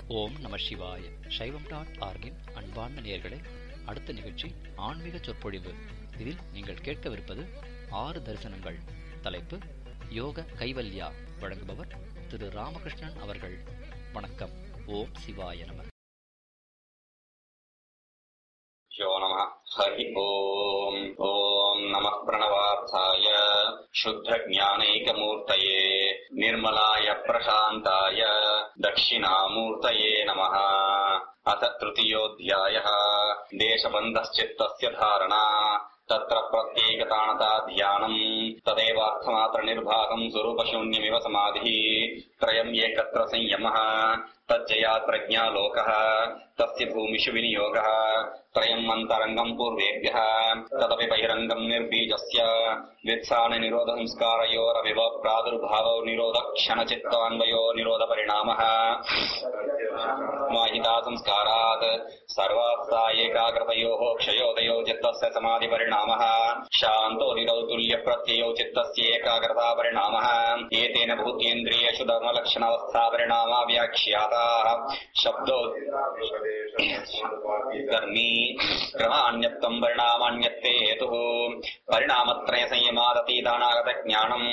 ஓம் நம சிவாய சைவம் டாட் ஆர்கின் அன்பார்ந்த நேயர்களே அடுத்த நிகழ்ச்சி ஆன்மீக சொற்பொழிவு இதில் நீங்கள் கேட்கவிருப்பது ஆறு தரிசனங்கள் தலைப்பு யோக கைவல்யா வழங்குபவர் திரு ராமகிருஷ்ணன் அவர்கள் வணக்கம் ஓம் சிவாய நம यो नमः हरि ओम् ॐ नमः प्रणवार्थाय शुद्धज्ञानैकमूर्तये निर्मलाय प्रशान्ताय दक्षिणामूर्तये नमः अथ तृतीयोऽध्यायः देशबन्धश्चित्तस्य धारणा तत्र प्रत्येकताणता ध्यानम् तदेवार्थमात्रनिर्भागम् स्वरूपशून्यमिव समाधिः त्रयम् एकत्र संयमः तज्जयात् प्रज्ञालोकः तस्य भूमिषु विनियोगः त्रयम् अन्तरङ्गम् पूर्वेभ्यः तदपि बहिरङ्गम् निर्बीजस्य व्युत्साननिरोधसंस्कारयोरविव प्रादुर्भावो निरोधक्षणचित्तान्वयो निरोधपरिणामः माहिता संस्कारात् सर्वात्सा एकाग्रतयोः क्षयोदयो चित्तस्य समाधिपरिणामः शान्तोदितौ तुल्यप्रत्ययौ चित्तस्य एकाग्रतापरिणामः एतेन भूत्येन्द्रियेषु धर्मलक्षणावस्थापरिणामा व्याख्याताः शब्दो कर्मी क्रमान्यत्वम् परिणामान्यत्वे हेतुः परिणामत्रय संयमादतीतानागतज्ञानम्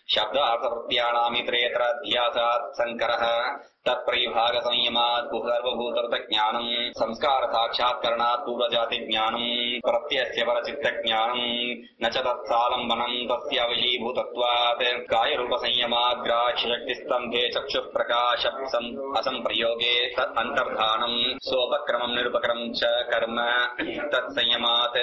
शब्दार्थप्रत्याणामित्रेतराध्यासात् सङ्करः तत्प्रविभागसंयमात् सर्वभूतर्थज्ञानम् संस्कारसाक्षात्करणात् पूर्वजातिज्ञानम् प्रत्ययस्य परचित्तज्ञानम् न च तत्सालम्बनम् तस्य अवशीभूतत्वात् कायरूपसंयमाग्राह्यशक्तिस्तम्भे चक्षुः प्रकाश असम्प्रयोगे तत् अन्तर्धानम् सोपक्रमम् निरुपक्रमम् च कर्म तत्संयमात्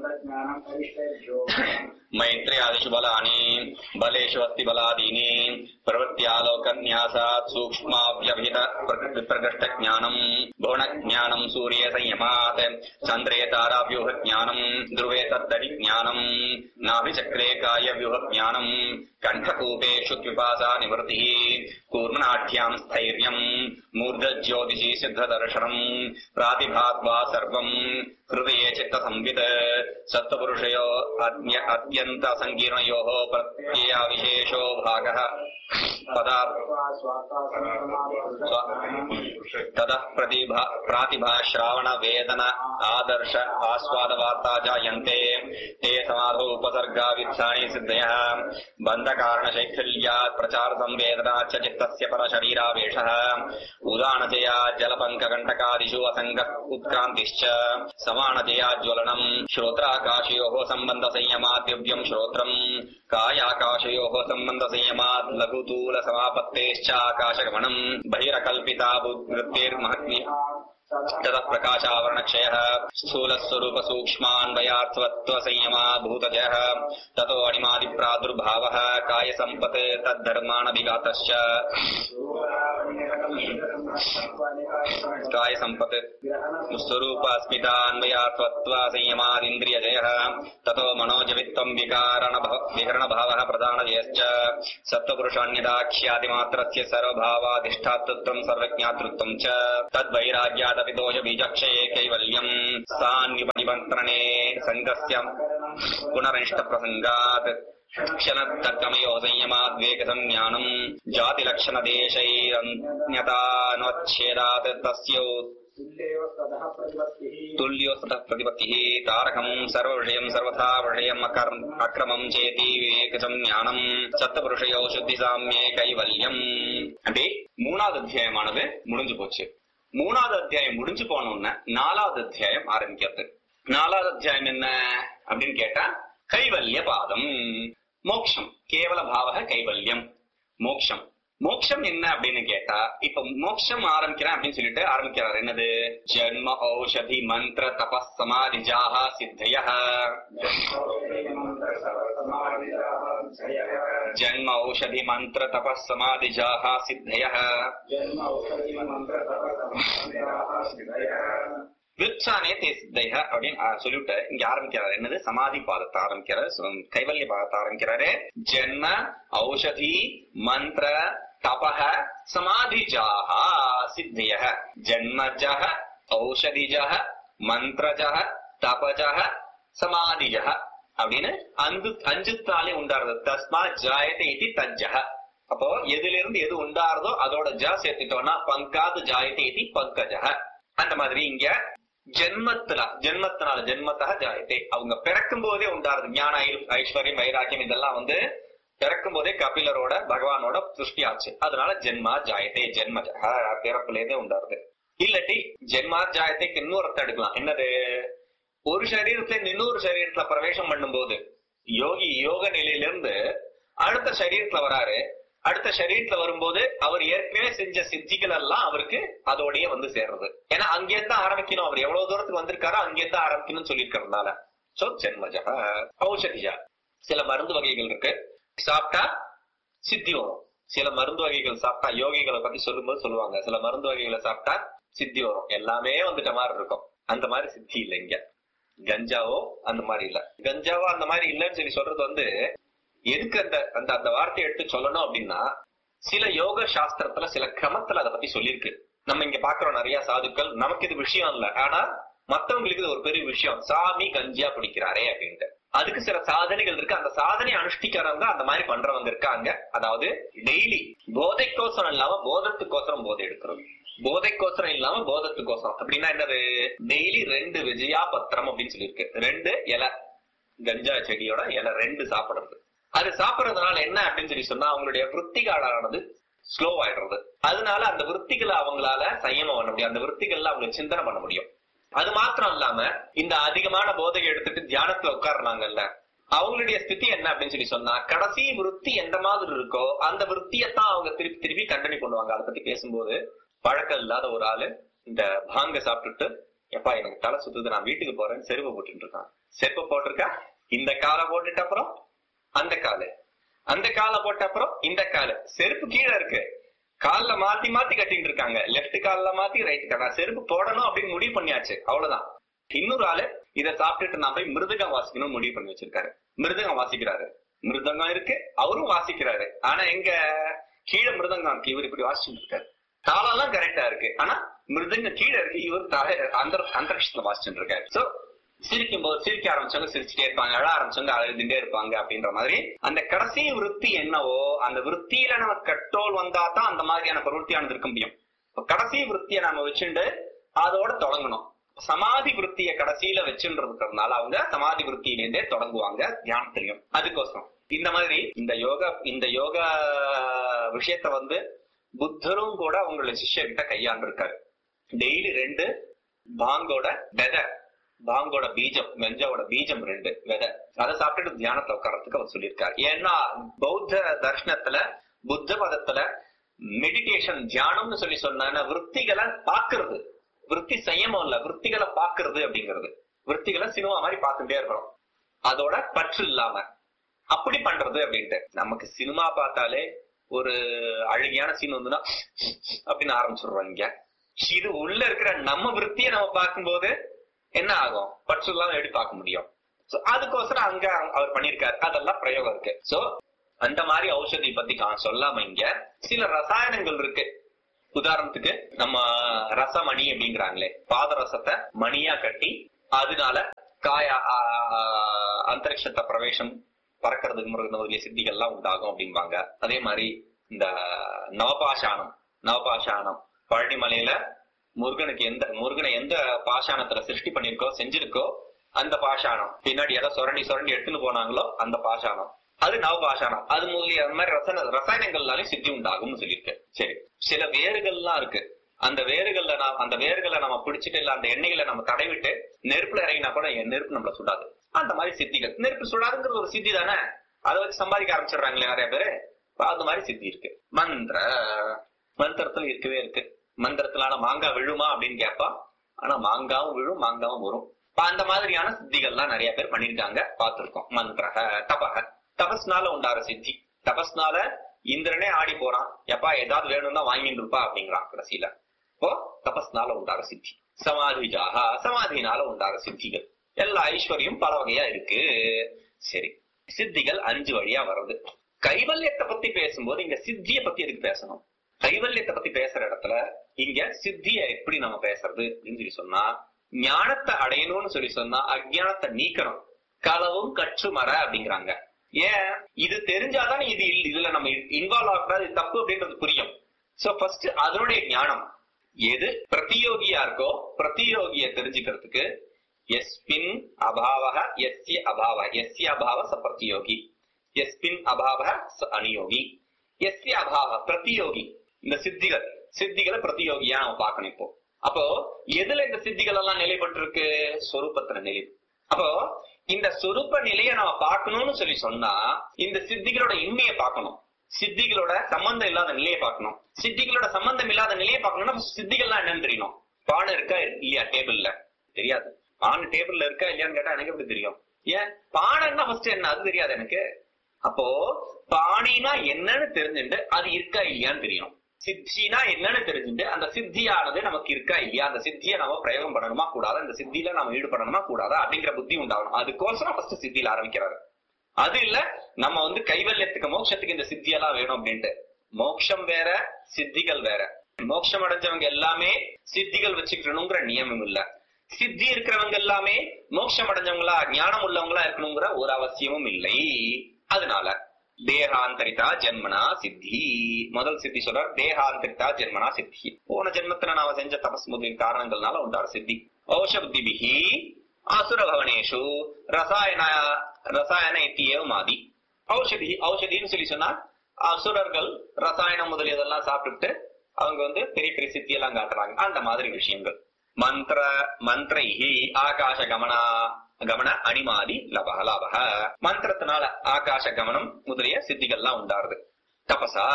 मैत्र्यादिषु बलानि बलेषु अस्ति बलादीनि प्रवृत्त्यालोकन्यासात् सूक्ष्माव्यभित प्रकृष्टज्ञानम् भुवनज्ञानम् सूर्ये संयमात् चन्द्रे ताराव्यूहज्ञानम् ध्रुवे तद्दरिज्ञानम् नाभिचक्रे कायव्यूहज्ञानम् कण्ठकूपेषु द्विपासा निवृत्तिः कूर्मनाढ्याम् स्थैर्यम् मूर्धज्योतिषि सिद्धदर्शनम् प्रातिभाद्वा सर्वम् हृदये चित्तसंवित् सत्त्वपुरुषयो अद्य अत्यन्तसङ्कीर्णयोः प्रत्ययाविशेषो भागः पदा ततः प्रतिभा प्रातिभा श्रावण वेदन आदर्श आस्वादवार्ता जायन्ते ते समाधौ उपसर्गा वित्सानि सिद्धयः बन्धकारणशैथिल्यात् प्रचारसंवेदनात् च चित्तस्य परशरीरावेशः उदानजया जलपङ्ककण्टकादिषु असङ्गः उत्क्रान्तिश्च समानजया ज्वलनम् श्रोत्राकाशयोः सम्बन्धसंयमात् दिव्यम् श्रोत्रम् कायाकाशयोः सम्बन्धसंयमात् लघुतूलसमापत्तेश्च आकाशगमनम् बहिरकल्पिता वृत्तिर्महत्मि ततः प्रकाशावरणक्षयः स्थूलस्वरूपसूक्ष्मान्वयात्वत्वसंयमा भूतजः ततो अणिमादिप्रादुर्भावः कायसम्पत् तद्धर्माणभिघातश्च कायसम्पत् स्वरूपास्मितान्वयात्वत्वसंयमादिन्द्रियजयः ततो मनोजवित्वम् विकारण विकरणभावः प्रधानजयश्च सत्त्वपुरुषान्यदाख्यातिमात्रस्य सर्वभावाधिष्ठातृत्वम् सर्वज्ञातृत्वम् च तद्वैराग्यादपि दोषबीजक्षये कैवल्यम् सान्निपनिमन्त्रणे सङ्गस्य पुनरनिष्टप्रसङ्गात् क्षणतर्कमयो संयमाद्वेगसंज्ञानम् जातिलक्षणदेशैरन्यतानवच्छेदात् तस्य तुल्यो सतः प्रतिपत्तिः तारकम् सर्वविषयम् सर्वथा विषयम् अक्रमम् चेति விவேகசம்ஞானம் சத்தபுருஷயோ சுத்தி சாமியே கைவல்யம் அப்படி மூணாவது அத்தியாயமானது முடிஞ்சு போச்சு மூணாவது அத்தியாயம் முடிஞ்சு போனோம்னா நாலாவது அத்தியாயம் ஆரம்பிக்கிறது நாலாவது அத்தியாயம் என்ன அப்படின்னு கேட்டா கைவல்ய பாதம் மோக்ஷம் கேவல பாவக கைவல்யம் மோக்ஷம் மோக்ஷம் என்ன அப்படின்னு கேட்டா இப்ப மோக்ஷம் ஆரம்பிக்கிறேன் அப்படின்னு சொல்லிட்டு ஆரம்பிக்கிறார் என்னது ஜன்ம ஔஷதி மந்திர தபஸ் சமாதிஜாக சித்தய ஜன்ம ஔஷதி மந்திர தபஸ் சமாதிஜாக சித்தய விற்சானே தே சித்தைக அப்படின்னு சொல்லிவிட்டு இங்க ஆரம்பிக்கிறார் என்னது சமாதி பாதத்தை ஆரம்பிக்கிறார் கைவல்ய பாதத்தை ஆரம்பிக்கிறாரு ஜென்ம ஔஷதி மந்திர தபக சமாதிஜாக சித்திய ஜன்மஜக ஔஷதிஜக மந்திரஜக தபஜக சமாதிஜக அப்படின்னு அஞ்சு அஞ்சுத்தாலே உண்டாறது தஸ்மா ஜாயத்தை இது தஜ்ஜக அப்போ எதுல இருந்து எது உண்டாருதோ அதோட ஜ சேர்த்துட்டோம்னா பங்காது ஜாயத்தை இது பங்கஜக அந்த மாதிரி இங்க ஜென்மத்துல ஜென்மத்தினால ஜென்மத்தக ஜாயத்தை அவங்க பிறக்கும் போதே உண்டாருது ஞான ஐ- ஐஸ்வர்யம் வைராக்கியம் இதெல்லாம் வந்து பிறக்கும் போதே கபிலரோட பகவானோட சிருஷ்டி ஆச்சு அதனால ஜென்மா ஜாயத்தை ஜென்மஜக பிறப்புல இருந்தே உண்டாருது இல்லாட்டி ஜென்மா ஜாயத்தைக்கு இன்னொரு அர்த்தம் எடுக்கலாம் என்னது ஒரு சரீரத்துல இருந்து இன்னொரு சரீரத்துல பிரவேசம் பண்ணும்போது யோகி யோக நிலையிலிருந்து அடுத்த சரீரத்துல வராரு அடுத்த சரீரத்துல வரும்போது அவர் ஏற்கனவே செஞ்ச சித்திகள் எல்லாம் அவருக்கு அதோடயே வந்து சேர்றது ஏன்னா அங்கேருந்து ஆரம்பிக்கணும் அவர் எவ்வளவு தூரத்துக்கு வந்திருக்காரோ அங்கேருந்து ஆரம்பிக்கணும்னு சொல்லியிருக்கிறதுனால சோ ஜென்மஜா ஔஷதியா சில மருந்து வகைகள் இருக்கு சாப்பிட்டா சித்தி வரும் சில மருந்து வகைகள் சாப்பிட்டா யோகிகளை பத்தி சொல்லும்போது சொல்லுவாங்க சில மருந்து வகைகளை சாப்பிட்டா சித்தி வரும் எல்லாமே வந்துட்ட மாதிரி இருக்கும் அந்த மாதிரி சித்தி இல்ல இங்க கஞ்சாவோ அந்த மாதிரி இல்ல கஞ்சாவோ அந்த மாதிரி இல்லைன்னு சொல்லி சொல்றது வந்து எதுக்கு அந்த அந்த அந்த வார்த்தையை எடுத்து சொல்லணும் அப்படின்னா சில யோக சாஸ்திரத்துல சில கிரமத்துல அதை பத்தி சொல்லியிருக்கு நம்ம இங்க பாக்குறோம் நிறைய சாதுக்கள் நமக்கு இது விஷயம் இல்ல ஆனா மத்தவங்களுக்கு இது ஒரு பெரிய விஷயம் சாமி கஞ்சியா பிடிக்கிறாரே அப்படின்ட்டு அதுக்கு சில சாதனைகள் இருக்கு அந்த சாதனை அனுஷ்டிக்கிறவங்க அந்த மாதிரி பண்றவங்க இருக்காங்க அதாவது டெய்லி போதைக்கோசரம் இல்லாம போதத்துக்கோசரம் போதை எடுக்கிறது போதைக்கோசரம் இல்லாம போதத்துக்கோசரம் அப்படின்னா என்னது டெய்லி ரெண்டு விஜயா பத்திரம் அப்படின்னு சொல்லியிருக்கு ரெண்டு இலை கஞ்சா செடியோட இலை ரெண்டு சாப்பிடுறது அது சாப்பிடுறதுனால என்ன அப்படின்னு சொல்லி சொன்னா அவங்களுடைய விற்த்திகாலானது ஸ்லோ ஆயிடுறது அதனால அந்த விற்த்திகளை அவங்களால சயமம் பண்ண முடியும் அந்த விற்த்திகள்ல அவங்க சிந்தனை பண்ண முடியும் அது மாத்திரம் இல்லாம இந்த அதிகமான போதையை எடுத்துட்டு தியானத்துல உட்கார்றாங்கல்ல அவங்களுடைய ஸ்திதி என்ன அப்படின்னு சொல்லி சொன்னா கடைசி விருத்தி எந்த மாதிரி இருக்கோ அந்த விருத்தியத்தான் அவங்க திருப்பி திருப்பி கண்டினியூ பண்ணுவாங்க அதை பத்தி பேசும்போது பழக்கம் இல்லாத ஒரு ஆளு இந்த பாங்க சாப்பிட்டுட்டு எப்பா எனக்கு தலை சுத்துது நான் வீட்டுக்கு போறேன்னு செருப்பு போட்டுட்டு இருக்கான் செருப்பு போட்டிருக்கா இந்த காலை போட்டுட்டு அப்புறம் அந்த காலு அந்த காலை போட்ட அப்புறம் இந்த காலு செருப்பு கீழே இருக்கு கால்ல மாத்தி மாத்தி கட்டிட்டு இருக்காங்க லெஃப்ட் கால்ல மாத்தி ரைட் கால செருப்பு போடணும் அப்படின்னு முடிவு பண்ணியாச்சு அவ்வளவுதான் இன்னொரு ஆளு இத சாப்பிட்டுட்டு நான் போய் மிருதகம் வாசிக்கணும் முடிவு பண்ணி வச்சிருக்காரு மிருதகம் வாசிக்கிறாரு மிருதங்கம் இருக்கு அவரும் வாசிக்கிறாரு ஆனா எங்க கீழே மிருதங்கம் இருக்கு இவர் இப்படி வாசிச்சுட்டு இருக்காரு தாளம் எல்லாம் கரெக்டா இருக்கு ஆனா மிருதங்க கீழே இருக்கு இவர் தலை அந்த அந்தரிக்ஷத்துல வாசிச்சுட்டு இருக்காரு சோ சிரிக்கும் போது சிரிக்க ஆரம்பிச்சவங்க சிரிச்சுட்டே இருப்பாங்க அழ ஆரம்பிச்சவங்க அழுதுட்டே இருப்பாங்க அப்படின்ற மாதிரி அந்த கடைசி விருத்தி என்னவோ அந்த விருத்தியில நம்ம கட்ரோல் வந்தா தான் அந்த மாதிரியான பிரவருத்தியானது இருக்க முடியும் இப்ப கடைசி விருத்தியை நாம வச்சுண்டு அதோட தொடங்கணும் சமாதி விருத்திய கடைசியில வச்சுன்றதுனால அவங்க சமாதி விருத்தியிலேருந்தே தொடங்குவாங்க தியானத்திலையும் அதுக்கோசரம் இந்த மாதிரி இந்த யோகா இந்த யோகா விஷயத்த வந்து புத்தரும் கூட அவங்களுடைய சிஷ்யர்கிட்ட கையாண்டு இருக்காரு டெய்லி ரெண்டு பாங்கோட விதை பாங்கோட பீஜம் கஞ்சாவோட பீஜம் ரெண்டு விதை அதை சாப்பிட்டுட்டு தியானத்தை உட்காரத்துக்கு அவர் சொல்லியிருக்காரு ஏன்னா பௌத்த தர்ஷனத்துல புத்த மதத்துல மெடிடேஷன் தியானம்னு சொல்லி சொன்ன விற்த்திகளை பாக்குறது விற்பி சயமம் இல்ல விற்த்திகளை பாக்குறது அப்படிங்கிறது விற்த்திகளை சினிமா மாதிரி பார்த்துட்டே இருக்கணும் அதோட பற்று இல்லாம அப்படி பண்றது அப்படின்ட்டு நமக்கு சினிமா பார்த்தாலே ஒரு அழகியான சீன் வந்துன்னா அப்படின்னு ஆரம்பிச்சிடுறோம் இங்க இது உள்ள இருக்கிற நம்ம விற்த்தியை நம்ம பார்க்கும்போது என்ன ஆகும் பற்று இல்லாம எப்படி பார்க்க முடியும் சோ அதுக்கோசரம் அங்க அவர் பண்ணிருக்காரு அதெல்லாம் பிரயோகம் இருக்கு சோ அந்த மாதிரி ஔஷதி பத்தி கா- சொல்லாம இங்க சில ரசாயனங்கள் இருக்கு உதாரணத்துக்கு நம்ம ரசமணி அப்படிங்கிறாங்களே பாதரசத்தை மணியா கட்டி அதனால காய ஆ, அந்தரிக்ஷத்தை பிரவேசம் பறக்கிறதுக்கு முதலிய சித்திகள்லாம் உண்டாகும் அப்படிம்பாங்க அதே மாதிரி இந்த நவபாஷானம் நவபாஷானம் பழனிமலையில முருகனுக்கு எந்த முருகனை எந்த பாஷாணத்துல சிருஷ்டி பண்ணிருக்கோ செஞ்சிருக்கோ அந்த பாஷாணம் பின்னாடி எதை சுரண்டி சுரண்டி எடுத்துன்னு போனாங்களோ அந்த பாஷாணம் அது நவபாஷாணம் அது முதலிய அந்த மாதிரி ரசன ரசாயனங்கள்னாலே சித்தி உண்டாகும்னு சொல்லியிருக்கு சரி சில வேர்கள்லாம் இருக்கு அந்த வேர்கள்ல நாம் அந்த வேர்களை நம்ம பிடிச்சிட்டு இல்ல அந்த எண்ணெயில நம்ம தடவிட்டு நெருப்புல இறங்கினா கூட என் நெருப்பு நம்மள சுடாது அந்த மாதிரி சித்திகள் நெருப்பு சுடாதுங்கிறது ஒரு சித்தி தானே அதை வச்சு சம்பாதிக்க ஆரம்பிச்சிடுறாங்களே நிறைய பேரு அப்ப அது மாதிரி சித்தி இருக்கு மந்திர மந்திரத்துல இருக்கவே இருக்கு மந்திரத்திலான மாங்காய் விழுமா அப்படின்னு கேட்பா ஆனா மாங்காவும் விழும் மாங்காவும் வரும் இப்ப அந்த மாதிரியான சித்திகள்லாம் நிறைய பேர் பண்ணிருக்காங்க பார்த்திருக்கோம் மந்திரக தபக தபஸ்னால உண்டார சித்தி தபஸ்னால இந்திரனே ஆடி போறான் எப்பா ஏதாவது வேணும்னா வாங்கிட்டு இருப்பா அப்படிங்கிறான் கடைசியில இப்போ தபஸ்னால உண்டார சித்தி சமாதிஜாக சமாதினால உண்டார சித்திகள் எல்லா ஐஸ்வர்யம் பல வகையா இருக்கு சரி சித்திகள் அஞ்சு வழியா வருது கைவல்யத்தை பத்தி பேசும்போது இங்க சித்திய பத்தி எதுக்கு பேசணும் கைவல்யத்தை பத்தி பேசுற இடத்துல இங்க சித்திய எப்படி நம்ம பேசுறது அப்படின்னு சொல்லி சொன்னா ஞானத்தை அடையணும்னு சொல்லி சொன்னா அஜ்ஞானத்தை நீக்கணும் களவும் கற்று மர அப்படிங்கிறாங்க ஏன் இது தெரிஞ்சாதான் இது இல்ல- இதுல நம்ம இன்வால்வ் ஆகக்கூடாது இது தப்பு அப்படின்றது புரியும் சோ ஃபர்ஸ்ட் அதனுடைய ஞானம் எது பிரதியோகியா இருக்கோ பிரதியோகிய தெரிஞ்சுக்கிறதுக்கு எஸ்பின் அபாவக எஸ்ய அபாவ எஸ்ய அபாவ ச பிரதியோகி எஸ்பின் அபாவ ச அநியோகி எஸ்ய அபாவ பிரதியோகி இந்த சித்திகள் சித்திகளை பிரதியோகியா நம்ம பார்க்கணும் இப்போ அப்போ எதுல இந்த சித்திகள் எல்லாம் நிலைப்பட்டிருக்கு சொரூபத்துல நிலை அப்போ இந்த சொரூப நிலையை நம்ம பார்க்கணும்னு சொல்லி சொன்னா இந்த சித்திகளோட இன்மையை பார்க்கணும் சித்திகளோட சம்பந்தம் இல்லாத நிலையை பார்க்கணும் சித்திகளோட சம்பந்தம் இல்லாத நிலையை பார்க்கணும்னா சித்திகள்லாம் என்னன்னு தெரியணும் பானை இருக்கா இல்லையா டேபிள்ல தெரியாது பானை டேபிள்ல இருக்கா இல்லையான்னு கேட்டா எனக்கு எப்படி தெரியும் ஏன் பானைன்னா ஃபர்ஸ்ட் என்ன அது தெரியாது எனக்கு அப்போ பாணினா என்னன்னு தெரிஞ்சுட்டு அது இருக்கா இல்லையான்னு தெரியும் சித்தினா என்னன்னு தெரிஞ்சுட்டு அந்த சித்தியானது நமக்கு இருக்கா இல்லையா அந்த சித்தியை நம்ம பிரயோகம் பண்ணணுமா கூடாதா அந்த சித்தியில நம்ம ஈடுபடணுமா கூடாதா அப்படிங்கிற புத்தி உண்டாகணும் அதுக்கோசரம் ஃபர்ஸ்ட் சித்தியில ஆரம்பிக்கிறாரு அது இல்ல நம்ம வந்து கைவல்யத்துக்கு மோட்சத்துக்கு இந்த சித்தியெல்லாம் வேணும் அப்படின்ட்டு மோட்சம் வேற சித்திகள் வேற மோட்சம் அடைஞ்சவங்க எல்லாமே சித்திகள் வச்சுக்கணுங்கிற நியமம் இல்ல சித்தி இருக்கிறவங்க எல்லாமே மோட்சம் அடைஞ்சவங்களா ஞானம் உள்ளவங்களா இருக்கணுங்கிற ஒரு அவசியமும் இல்லை அதனால தேகாந்தரிதா ஜென்மனா சித்தி முதல் சித்தி சொல்றார் தேகாந்தரிதா ஜென்மனா சித்தி போன ஜென்மத்துல நாம செஞ்ச தபஸ் முதலின் காரணங்கள்னால உண்டான சித்தி ஔஷப்திபிகி அசுர பவனேஷு ரசாயன ரசாயன இத்தியேவம் ஆதி ஔஷதி ஔஷதின்னு சொல்லி சொன்னா அசுரர்கள் ரசாயனம் முதலியதெல்லாம் சாப்பிட்டுட்டு அவங்க வந்து பெரிய பெரிய சித்தி எல்லாம் காட்டுறாங்க அந்த மாதிரி விஷயங்கள் மந்திர மந்திரைஹி ஆகாச கமனா கமன அணிமாதி லபக லாபக மந்திரத்தினால ஆகாச கமனம் முதலிய சித்திகள்லாம் உண்டாருது தபசா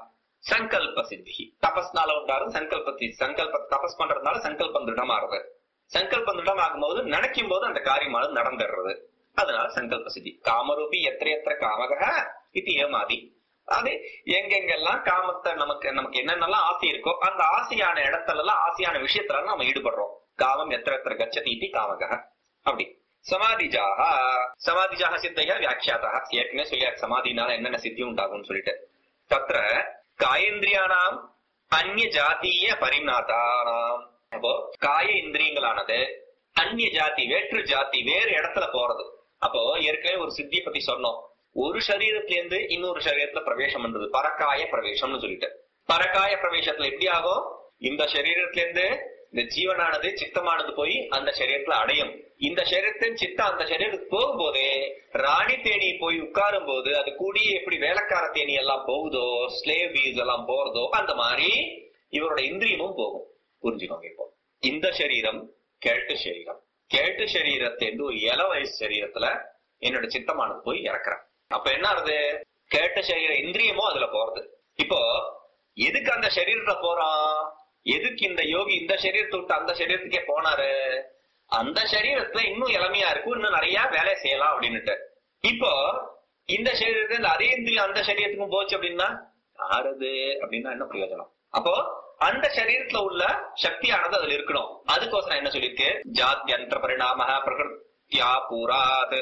சங்கல்ப சித்தி தபஸ்னால உண்டாருது சங்கல்ப சித்தி சங்கல்ப தபஸ் பண்றதுனால சங்கல்பம் திருடமாறுது சங்கல்பம் திருடம் ஆகும்போது நினைக்கும் போது அந்த காரியமானது நடந்துடுறது அதனால சங்கல்ப சித்தி காமரூபி எத்திர எத்திர காமக இது ஏமாதி அது எங்கெங்கெல்லாம் காமத்தை நமக்கு நமக்கு என்னென்னலாம் ஆசை இருக்கோ அந்த ஆசையான இடத்துல எல்லாம் ஆசையான விஷயத்துல எல்லாம் நம்ம ஈடுபடுறோம் காமம் எத்திர எத்திர கச்சதி இத்தி காமக அப்படி சமாதிஜாக சமாதிஜாக சித்தையா வியாக்கியாதா ஏற்கனவே சொல்லியார் சமாதினால என்னென்ன சித்தி உண்டாகும்னு சொல்லிட்டு தத்திர காயேந்திரியானாம் அந்நிய ஜாத்திய பரிணாதானாம் அப்போ காய இந்திரியங்களானது அந்நிய ஜாதி வேற்று ஜாதி வேறு இடத்துல போறது அப்போ ஏற்கனவே ஒரு சித்தியை பத்தி சொன்னோம் ஒரு சரீரத்துல இருந்து இன்னொரு சரீரத்துல பிரவேசம் பண்றது பரக்காய பிரவேசம்னு சொல்லிட்டு பரக்காய பிரவேசத்துல எப்படி ஆகும் இந்த சரீரத்துல இருந்து இந்த ஜீவனானது சித்தமானது போய் அந்த சரீரத்துல அடையும் இந்த சரீரத்தின் சித்தம் அந்த சரீரத்துக்கு போகும்போதே ராணி தேனி போய் உட்காரும் போது அது கூடிய எப்படி வேலைக்கார தேனி எல்லாம் போகுதோ ஸ்லேவ் வீஸ் எல்லாம் போறதோ அந்த மாதிரி இவரோட இந்திரியமும் போகும் புரிஞ்சுக்கோங்க இப்போ இந்த சரீரம் கேட்டு சரீரம் கேட்டு சரீரத்திலிருந்து ஒரு இள வயசு சரீரத்துல என்னோட சித்தமானது போய் இறக்குறேன் அப்ப என்ன ஆகுது கேட்ட சரீர இந்திரியமோ அதுல போறது இப்போ எதுக்கு அந்த சரீரத்துல போறான் எதுக்கு இந்த யோகி இந்த சரீரத்தை விட்டு அந்த சரீரத்துக்கே போனாரு அந்த சரீரத்துல இன்னும் இளமையா இருக்கும் இன்னும் நிறைய வேலை செய்யலாம் அப்படின்னுட்டு இப்போ இந்த சரீரத்துல இந்த அதே இந்திரியம் அந்த சரீரத்துக்கும் போச்சு அப்படின்னா ஆறுது அப்படின்னா என்ன பிரயோஜனம் அப்போ அந்த சரீரத்துல உள்ள சக்தியானது அதுல இருக்கணும் அதுக்கோசரம் என்ன சொல்லியிருக்கு ஜாத்யந்திர பரிணாம பிரகிருத்தியா பூராத்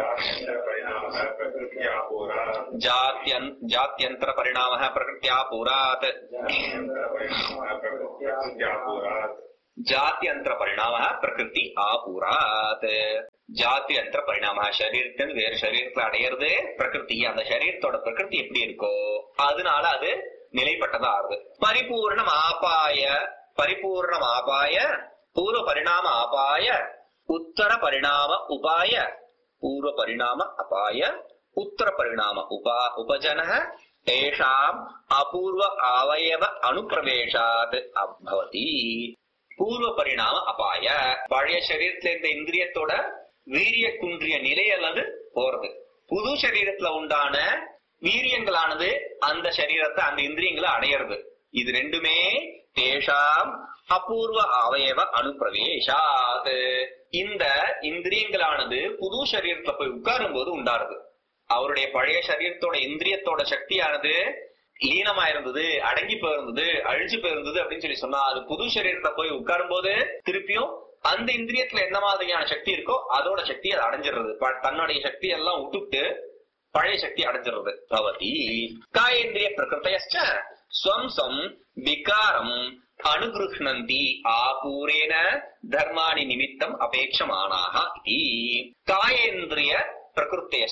परिणामः प्रकृत्या पुरात् जात्यन् जात्यन्तर परिणामः प्रकृत्या पुरात् परिणामः प्रकृत्या पुरात् ஜாத்தியந்திர பரிணாம பிரகிருதி ஆபூராத் ஜாத்தியந்திர பரிணாம சரீரத்தின் வேறு சரீரத்துல அடையிறது பிரகிருதி அந்த சரீரத்தோட பிரகிருதி எப்படி இருக்கோ அதனால அது நிலைப்பட்டதா ஆறுது பரிபூர்ணம் ஆபாய பரிபூர்ணம் ஆபாய பூர்வ பரிணாம ஆபாய உத்தர பரிணாம உபாய பூர்வ பரிணாம அபாய உத்தர பரிணாம உபா உபஜன தேஷாம் அபூர்வ அவயவ அனுப்பிரவேசாத் அபவதி பூர்வ பரிணாம அபாய பழைய சரீரத்துல இருந்த இந்திரியத்தோட வீரிய குன்றிய நிலை அல்லது போறது புது சரீரத்துல உண்டான வீரியங்களானது அந்த சரீரத்தை அந்த இந்திரியங்களை அடையிறது இது ரெண்டுமே தேஷாம் அபூர்வ அவயவ அனுப்பிரவேசாத் இந்த இந்திரியங்களானது புது சரீரத்துல போய் உட்காரும் போது உண்டாருது அவருடைய பழைய சரீரத்தோட இந்திரியத்தோட சக்தியானது லீனமா இருந்தது அடங்கி போயிருந்தது அழிஞ்சு போயிருந்தது அப்படின்னு சொல்லி சொன்னா அது புது சரீரத்தை போய் உட்காரும் போது திருப்பியும் அந்த இந்திரியத்துல என்ன மாதிரியான சக்தி இருக்கோ அதோட சக்தி அது அடைஞ்சிடுறது ப- தன்னுடைய சக்தி எல்லாம் விட்டுட்டு பழைய சக்தி அடைஞ்சிடுறது பவதி காயேந்திரிய பிரகிருத்தயச்ச ஸ்வம் ஸ்வம் விகாரம் அனுகிருஹ்ணந்தி ஆபூரேன தர்மாணி நிமித்தம் அபேட்சமானாக இதி காயேந்திரிய பிரகிருத்தயச்ச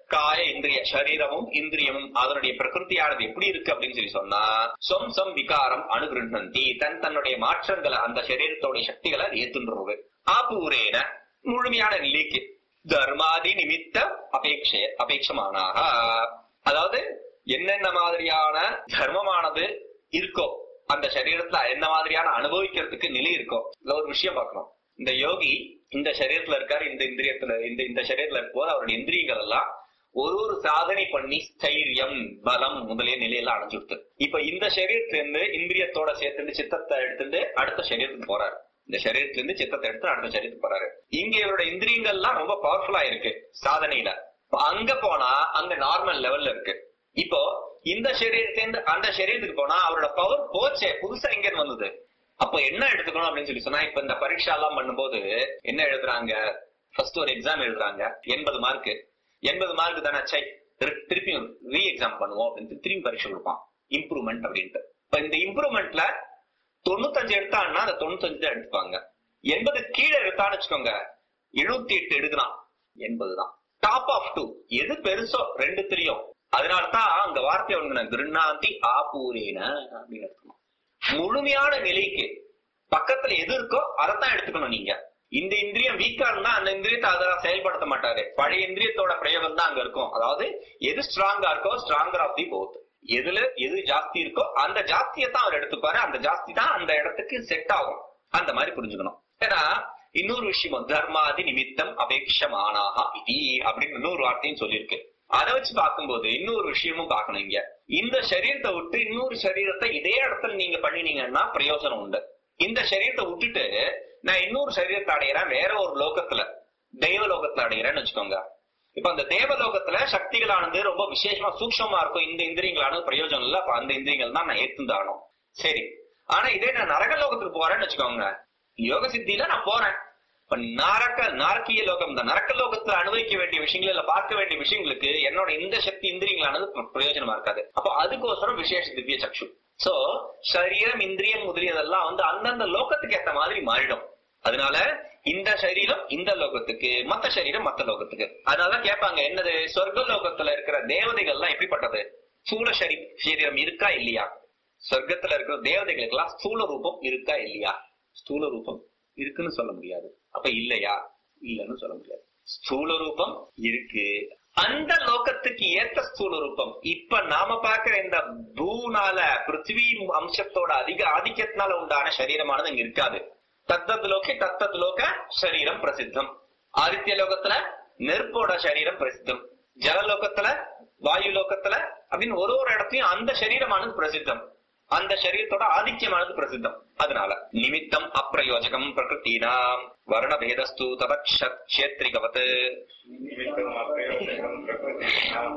காய இந்திரிய சரீரமும் இந்திரியமும் அதனுடைய பிரகிருதியானது எப்படி இருக்கு அப்படின்னு சொல்லி சொன்னா சொம் சொம் விகாரம் அனுகிருந்தந்தி தன் தன்னுடைய மாற்றங்களை அந்த சரீரத்தோட சக்திகளை அது ஏத்துன்றது ஆபூரேன முழுமையான நிலைக்கு தர்மாதி நிமித்த அபேட்ச அபேட்சமானாக அதாவது என்னென்ன மாதிரியான தர்மமானது இருக்கோ அந்த சரீரத்துல என்ன மாதிரியான அனுபவிக்கிறதுக்கு நிலை இருக்கோ இதுல ஒரு விஷயம் பார்க்கணும் இந்த யோகி இந்த சரீரத்துல இருக்காரு இந்த இந்திரியத்துல இந்த இந்த சரீரத்துல இருக்கும்போது அவருடைய இந்திரியங்கள் எல்லாம் ஒரு ஒரு சாதனை பண்ணி ஸ்தைரியம் பலம் முதலிய நிலையெல்லாம் அடைஞ்சுடுது இப்ப இந்த சரீரத்துல இருந்து இந்திரியத்தோட சேர்த்துட்டு சித்தத்தை எடுத்துட்டு அடுத்த சரீரத்துக்கு போறாரு இந்த சரீரத்துல இருந்து சித்தத்தை எடுத்து அடுத்த சரீரத்துக்கு போறாரு இங்க இவரோட இந்திரியங்கள்லாம் ரொம்ப பவர்ஃபுல்லா இருக்கு சாதனையில இப்ப அங்க போனா அங்க நார்மல் லெவல்ல இருக்கு இப்போ இந்த சரீரத்திலிருந்து அந்த சரீரத்துக்கு போனா அவரோட பவர் போச்சே புதுசா எங்க இருந்து வந்தது அப்ப என்ன எடுத்துக்கணும் அப்படின்னு சொல்லி சொன்னா இப்ப இந்த பரீட்சை எல்லாம் பண்ணும்போது என்ன எழுதுறாங்க ஃபர்ஸ்ட் ஒரு எக்ஸாம் எழுதுறாங்க எண்பது மார்க் எண்பது மார்க் தானே சை திரு- திருப்பியும் ரீ எக்ஸாம் பண்ணுவோம் அப்படின்னு திரும்பி பரீட்சை கொடுப்பான் இம்ப்ரூவ்மெண்ட் அப்படின்ட்டு இப்ப இந்த இம்ப்ரூவ்மெண்ட்ல தொண்ணூத்தஞ்சு எடுத்தான்னா அந்த தொண்ணூத்தஞ்சு தான் எடுத்துப்பாங்க எண்பது கீழே எடுத்தான்னு வச்சுக்கோங்க எழுபத்தி எட்டு எடுக்கலாம் எண்பது தான் டாப் ஆஃப் டூ எது பெருசோ ரெண்டுத்திலையும் அதனாலதான் அங்க வார்த்தை ஒண்ணு கிருண்ணாந்தி ஆபூரேன அப்படின்னு எடுத்துக்கணும் முழுமையான நிலைக்கு பக்கத்துல எது இருக்கோ அதைத்தான் எடுத்துக்கணும் நீங்க இந்த இந்திரியம் வீக்கா இருந்தா அந்த இந்திரியத்தை அதெல்லாம் செயல்படுத்த மாட்டாரு பழைய இந்திரியத்தோட பிரயோகம் தான் அங்க இருக்கும் அதாவது எது ஸ்ட்ராங்கா இருக்கோ ஸ்ட்ராங்கர் ஆஃப் தி போத் எதுல எது ஜாஸ்தி இருக்கோ அந்த ஜாஸ்தியை தான் அவர் எடுத்துப்பாரு அந்த ஜாஸ்தி தான் அந்த இடத்துக்கு செட் ஆகும் அந்த மாதிரி புரிஞ்சுக்கணும் ஏன்னா இன்னொரு விஷயம் தர்மாதி நிமித்தம் அபேட்சமானாக இதி அப்படின்னு இன்னொரு வார்த்தையும் சொல்லியிருக்கு அதை வச்சு பார்க்கும்போது இன்னொரு விஷயமும் பார்க்கணும் இங்க இந்த சரீரத்தை விட்டு இன்னொரு சரீரத்தை இதே இடத்துல நீங்க பண்ணினீங்கன்னா பிரயோஜனம் உண்டு இந்த சரீரத்தை விட்டுட்டு நான் இன்னொரு சரீரத்தை அடையிறேன் வேற ஒரு லோகத்துல தெய்வ லோகத்துல அடையிறேன்னு வச்சுக்கோங்க இப்ப அந்த தேவலோகத்துல சக்திகளானது ரொம்ப விசேஷமா சூக்ஷமா இருக்கும் இந்த இந்திரியங்களானது பிரயோஜனம் இல்ல அப்ப அந்த இந்திரியங்கள் தான் நான் ஏத்துந்தாகணும் சரி ஆனா இதே நான் நரகலோகத்துக்கு போறேன்னு வச்சுக்கோங்க யோக சித்தியில நான் போறேன் இப்ப நரக்க நரக்கிய லோகம் இந்த நரக்க லோகத்துல அனுபவிக்க வேண்டிய விஷயங்கள் இல்ல பார்க்க வேண்டிய விஷயங்களுக்கு என்னோட இந்த சக்தி இந்திரியங்களானது பிர- பிரயோஜனமா இருக்காது அப்போ அதுக்கோசரம் விசேஷ திவ்ய சக்ஷு சோ சரீரம் இந்திரியம் முதலியதெல்லாம் வந்து அந்தந்த லோகத்துக்கு ஏத்த மாதிரி மாறிடும் அதனால இந்த சரீரம் இந்த லோகத்துக்கு மத்த சரீரம் மத்த லோகத்துக்கு அதனால கேட்பாங்க என்னது சொர்க்க லோகத்துல இருக்கிற தேவதைகள்லாம் எப்படிப்பட்டது சூழ சரி சரீரம் இருக்கா இல்லையா சொர்க்கத்துல இருக்கிற தேவதைகளுக்கு எல்லாம் ஸ்தூல ரூபம் இருக்கா இல்லையா ஸ்தூல ரூபம் இருக்குன்னு சொல்ல முடியாது அப்ப இல்லையா இல்லன்னு சொல்ல முடியாது ஸ்தூல ரூபம் இருக்கு அந்த லோகத்துக்கு ஏத்த ஸ்தூல ரூபம் இப்ப நாம பார்க்கிற இந்த பூனால பிருத்திவி அம்சத்தோட அதிக ஆதிக்கத்தினால உண்டான சரீரமானது இங்க இருக்காது தத்தத் லோகே தத்தத் லோக சரீரம் பிரசித்தம் ஆதித்ய லோகத்துல நெருப்போட சரீரம் பிரசித்தம் ஜலலோகத்துல வாயு லோகத்துல அப்படின்னு ஒரு ஒரு இடத்தையும் அந்த சரீரமானது பிரசித்தம் அந்த சரீரத்தோட ஆதித்யமானது பிரசித்தம் அதனால நிமித்தம் அப்பிரயோஜகம் பிரகிருத்தீனாம் வர்ணபேதஸ்து தபக்ஷேத்ரிகவத் निमित्तम् अप्रयोजकम् प्रकृतीनाम्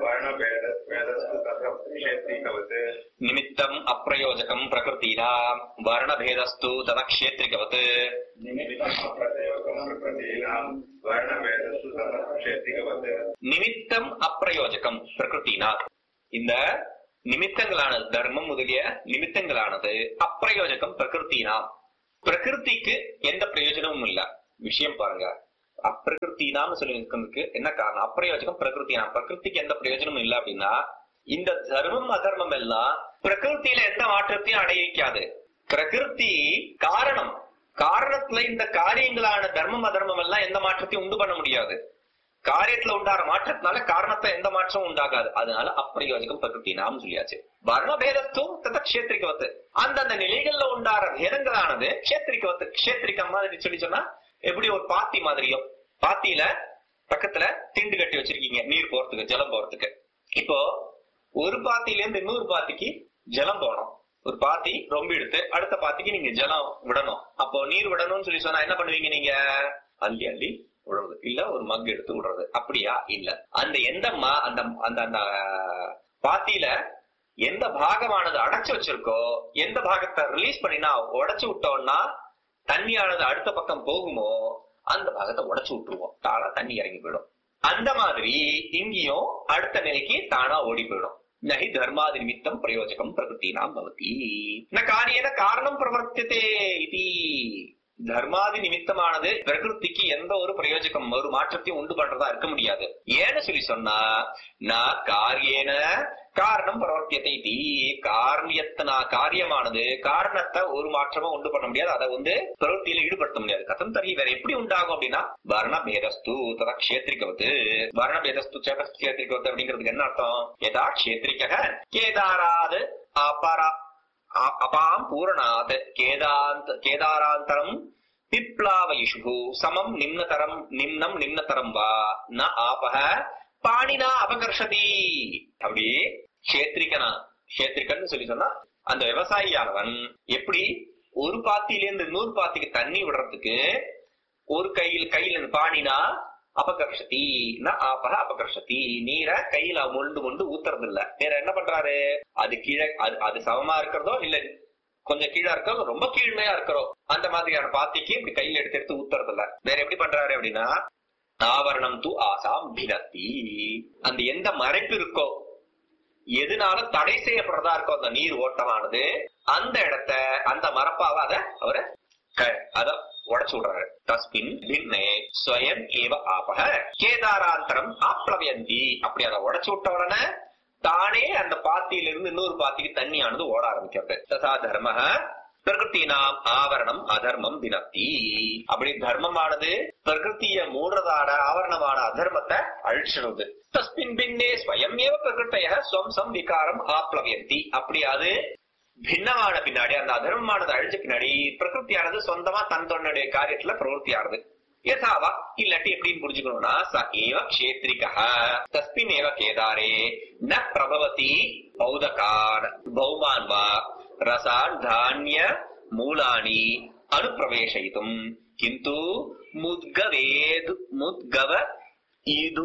वर्णभेदस्तु तत्र क्षेत्रीकवत् நிமித்தம் அப்பிரயோஜகம் பிரகிருத்தீனாம் வர்ணபேதஸ்து ததக்ஷேத்ரிகவத் निमित्तम् अप्रयोजकम् प्रकृतीनाम् वर्णभेदस्तु तत्र क्षेत्रीकवत् நிமித்தம் அப்பிரயோஜகம் பிரகிருத்தினா இந்த நிமித்தங்களானது தர்மம் முதலிய நிமித்தங்களானது அப்பிரயோஜகம் பிரகிருத்தினா பிரகிருதிக்கு எந்த பிரயோஜனமும் இல்ல விஷயம் பாருங்க அப்பிரகிருத்தினான்னு சொல்லி இருக்கிறதுக்கு என்ன காரணம் அப்பிரயோஜகம் பிரகிருத்தினா பிரகிருதிக்கு எந்த பிரயோஜனமும் இல்ல அப்படின்னா இந்த தர்மம் அதர்மம் எல்லாம் பிரகிருத்தியில எந்த மாற்றத்தையும் அடைவிக்காது பிரகிருதி காரணம் காரணத்துல இந்த காரியங்களான தர்மம் அதர்மம் எல்லாம் எந்த மாற்றத்தையும் உண்டு பண்ண முடியாது காரியத்துல உண்டாற மாற்றத்தினால காரணத்தை எந்த மாற்றமும் உண்டாகாது அதனால அப்பிரயோஜகம் பிரகிருதி நாம் சொல்லியாச்சு வர்ண பேதத்துவம் தத்த கஷேத்திரிகவத்து அந்தந்த நிலைகள்ல உண்டாற பேதங்களானது கஷேத்திரிகவத்து கஷேத்திரிகம் மாதிரி சொல்லி சொன்னா எப்படி ஒரு பாத்தி மாதிரியோ பாத்தியில பக்கத்துல திண்டு கட்டி வச்சிருக்கீங்க நீர் போறதுக்கு ஜலம் போறதுக்கு இப்போ ஒரு பாத்தியில இருந்து இன்னொரு பாத்திக்கு ஜலம் போகணும் ஒரு பாத்தி ரொம்ப எடுத்து அடுத்த பாத்திக்கு நீங்க ஜலம் விடணும் அப்போ நீர் விடணும்னு சொல்லி சொன்னா என்ன பண்ணுவீங்க நீங்க அள்ளி அள்ளி விடுறது இல்ல ஒரு மக் எடுத்து விடுறது அப்படியா இல்ல அந்த எந்த மா- அந்த அந்த அந்த பாத்தியில எந்த பாகமானது அடைச்சு வச்சிருக்கோ எந்த பாகத்தை ரிலீஸ் பண்ணினா உடைச்சு விட்டோம்னா தண்ணியானது அடுத்த பக்கம் போகுமோ அந்த பாகத்தை உடைச்சு விட்டுருவோம் தானா தண்ணி இறங்கி போயிடும் அந்த மாதிரி இங்கேயும் அடுத்த நிலைக்கு தானா ஓடி போயிடும் நகி தர்மாதி நிமித்தம் பிரயோஜகம் பிரகிருத்தினாம் பவதி ந காரியேன காரணம் பிரவர்த்தியதே இது தர்மாதி நிமித்தமானது பிரகிருதிக்கு எந்த ஒரு பிரயோஜகம் ஒரு மாற்றத்தையும் உண்டு பண்றதா இருக்க முடியாது ஏன்னு சொல்லி சொன்னா நான் காரியேன காரணம் பிரவர்த்தியத்தை தீ காரியத்தினா காரியமானது காரணத்தை ஒரு மாற்றமும் உண்டு பண்ண முடியாது அதை வந்து பிரவൃத்தியில ஈடுபடுத்த முடியாது கதம் தரி வேற எப்படி உண்டாகும் அப்படின்னா வர்ண பேதஸ்து ததா கஷேத்திரிகவத்து வர்ண பேதஸ்து கஷேத்திரிகவத்து அப்படிங்கிறதுக்கு என்ன அர்த்தம் எதா கஷேத்திரிக கேதாராது அபரா அ- அபாம் பூரணாத் கேதாந்த் கேதாராந்தரம் பிப்லாவயிஷு சமம் நிம்னதரம் நிம்னம் நிம்னதரம் வா ந ஆபக பாணினா அபகர்ஷதி அப்படி கஷேத்திரிகனா கஷேத்திரிகன் சொல்லி சொன்னா அந்த விவசாயியானவன் எப்படி ஒரு பாத்தியிலேருந்து இன்னொரு பாத்திக்கு தண்ணி விடுறதுக்கு ஒரு கையில் கையில இருந்து பாணினா அபகர்ஷதி ந ஆபக அபகர்ஷதி நீரை கையில மொண்டு மொண்டு ஊத்துறது இல்ல வேற என்ன பண்றாரு அது கீழே அது அது சமமா இருக்கிறதோ இல்ல கொஞ்சம் கீழே இருக்கிறதோ ரொம்ப கீழ்மையா இருக்கிறோம் அந்த மாதிரியான பாத்திக்கு இப்படி கையில எடுத்து எடுத்து ஊத்துறது இல்ல வேற எப்படி பண்றாரு அப்படின்னா ஆவரணம் து ஆசாம் பினத்தி அந்த எந்த மறைப்பு இருக்கோ எதனால தடை செய்யப்படுறதா இருக்கோ அந்த நீர் ஓட்டமானது அந்த இடத்த அந்த மரப்பாவை அத அவரு க- அத உடைச்சு விடுறாரு தஸ்மின் பின்னே ஸ்வயம் ஏவ ஆபக கேதாராந்தரம் ஆப்ளவயந்தி அப்படி அதை உடைச்சு விட்ட உடனே தானே அந்த பாத்தியிலிருந்து இன்னொரு பாத்திக்கு தண்ணியானது ஓட ஆரம்பிக்கிறது ததா தர்ம பிரகிருத்தினாம் ஆவரணம் அதர்மம் தினத்தி அப்படி தர்மமானது பிரகிருத்திய மூடுறதான ஆவரணமான அதர்மத்தை அழிச்சிடுது தஸ்மின் பின்னே ஸ்வயம் ஏவ பிரகிருத்தைய ஸ்வம் சம் விகாரம் ஆப்ளவயந்தி அப்படி அது பின்னமான பின்னாடி அந்த அதர்மமானது அழிஞ்ச பின்னாடி பிரகிருத்தியானது சொந்தமா தன் தன்னுடைய காரியத்துல பிரவருத்தி ஆறுது யதாவா இல்லாட்டி எப்படின்னு புரிஞ்சுக்கணும்னா ச ஏவ கஷேத்ரிகா தஸ்மின் ஏவ கேதாரே ந பிரபவதி பௌதகான் பௌமான் வா ரசான் தானிய மூலானி அனுப்பிரவேசயித்தும் கிந்து முத்கவேது முத்கவ இது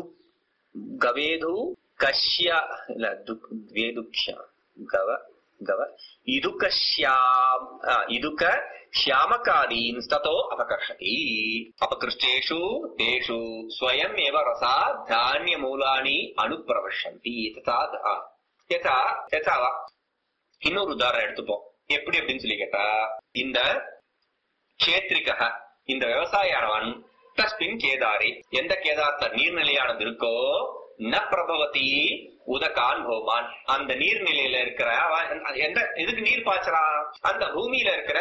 ಗವೇದು ಕಶ್ಯ ಇಲ್ಲ ದುಕ್ ದ್ವೇದುಕ್ಷ್ಯ ಗವ ಗವ ಇದುಕ ಶ್ಯಾಮ್ ಆ, ಇದುಕ ಶ್ಯಾಮಕಾದೀನ್ ತತೋ ಅಪಕರ್ಷತಿ ಅಪಕೃಷ್ಟೇಷು ತೇಷು ಸ್ವಯಂ ಏವ ರಸ ಧಾನ್ಯ ಮೂಲಾನಿ ಅನುಪ್ರವಶಂತಿ ತಥಾ ಆ, ಯಥಾ ಯಥಾ இன்னொரு உதாரணம் எடுத்துப்போம் எப்படி அப்படின்னு சொல்லி கேட்டா இந்த கஷேத்ரிகக இந்த விவசாயியானவன் தஸ்மின் கேதாரி எந்த கேதார்த்த நீர்நிலையானது இருக்கோ ந பிரபவதி உதகான் பௌமான் அந்த நீர்நிலையில இருக்கிற அவன் எந்த எதுக்கு நீர் பாய்ச்சறான் அந்த பூமியில இருக்கிற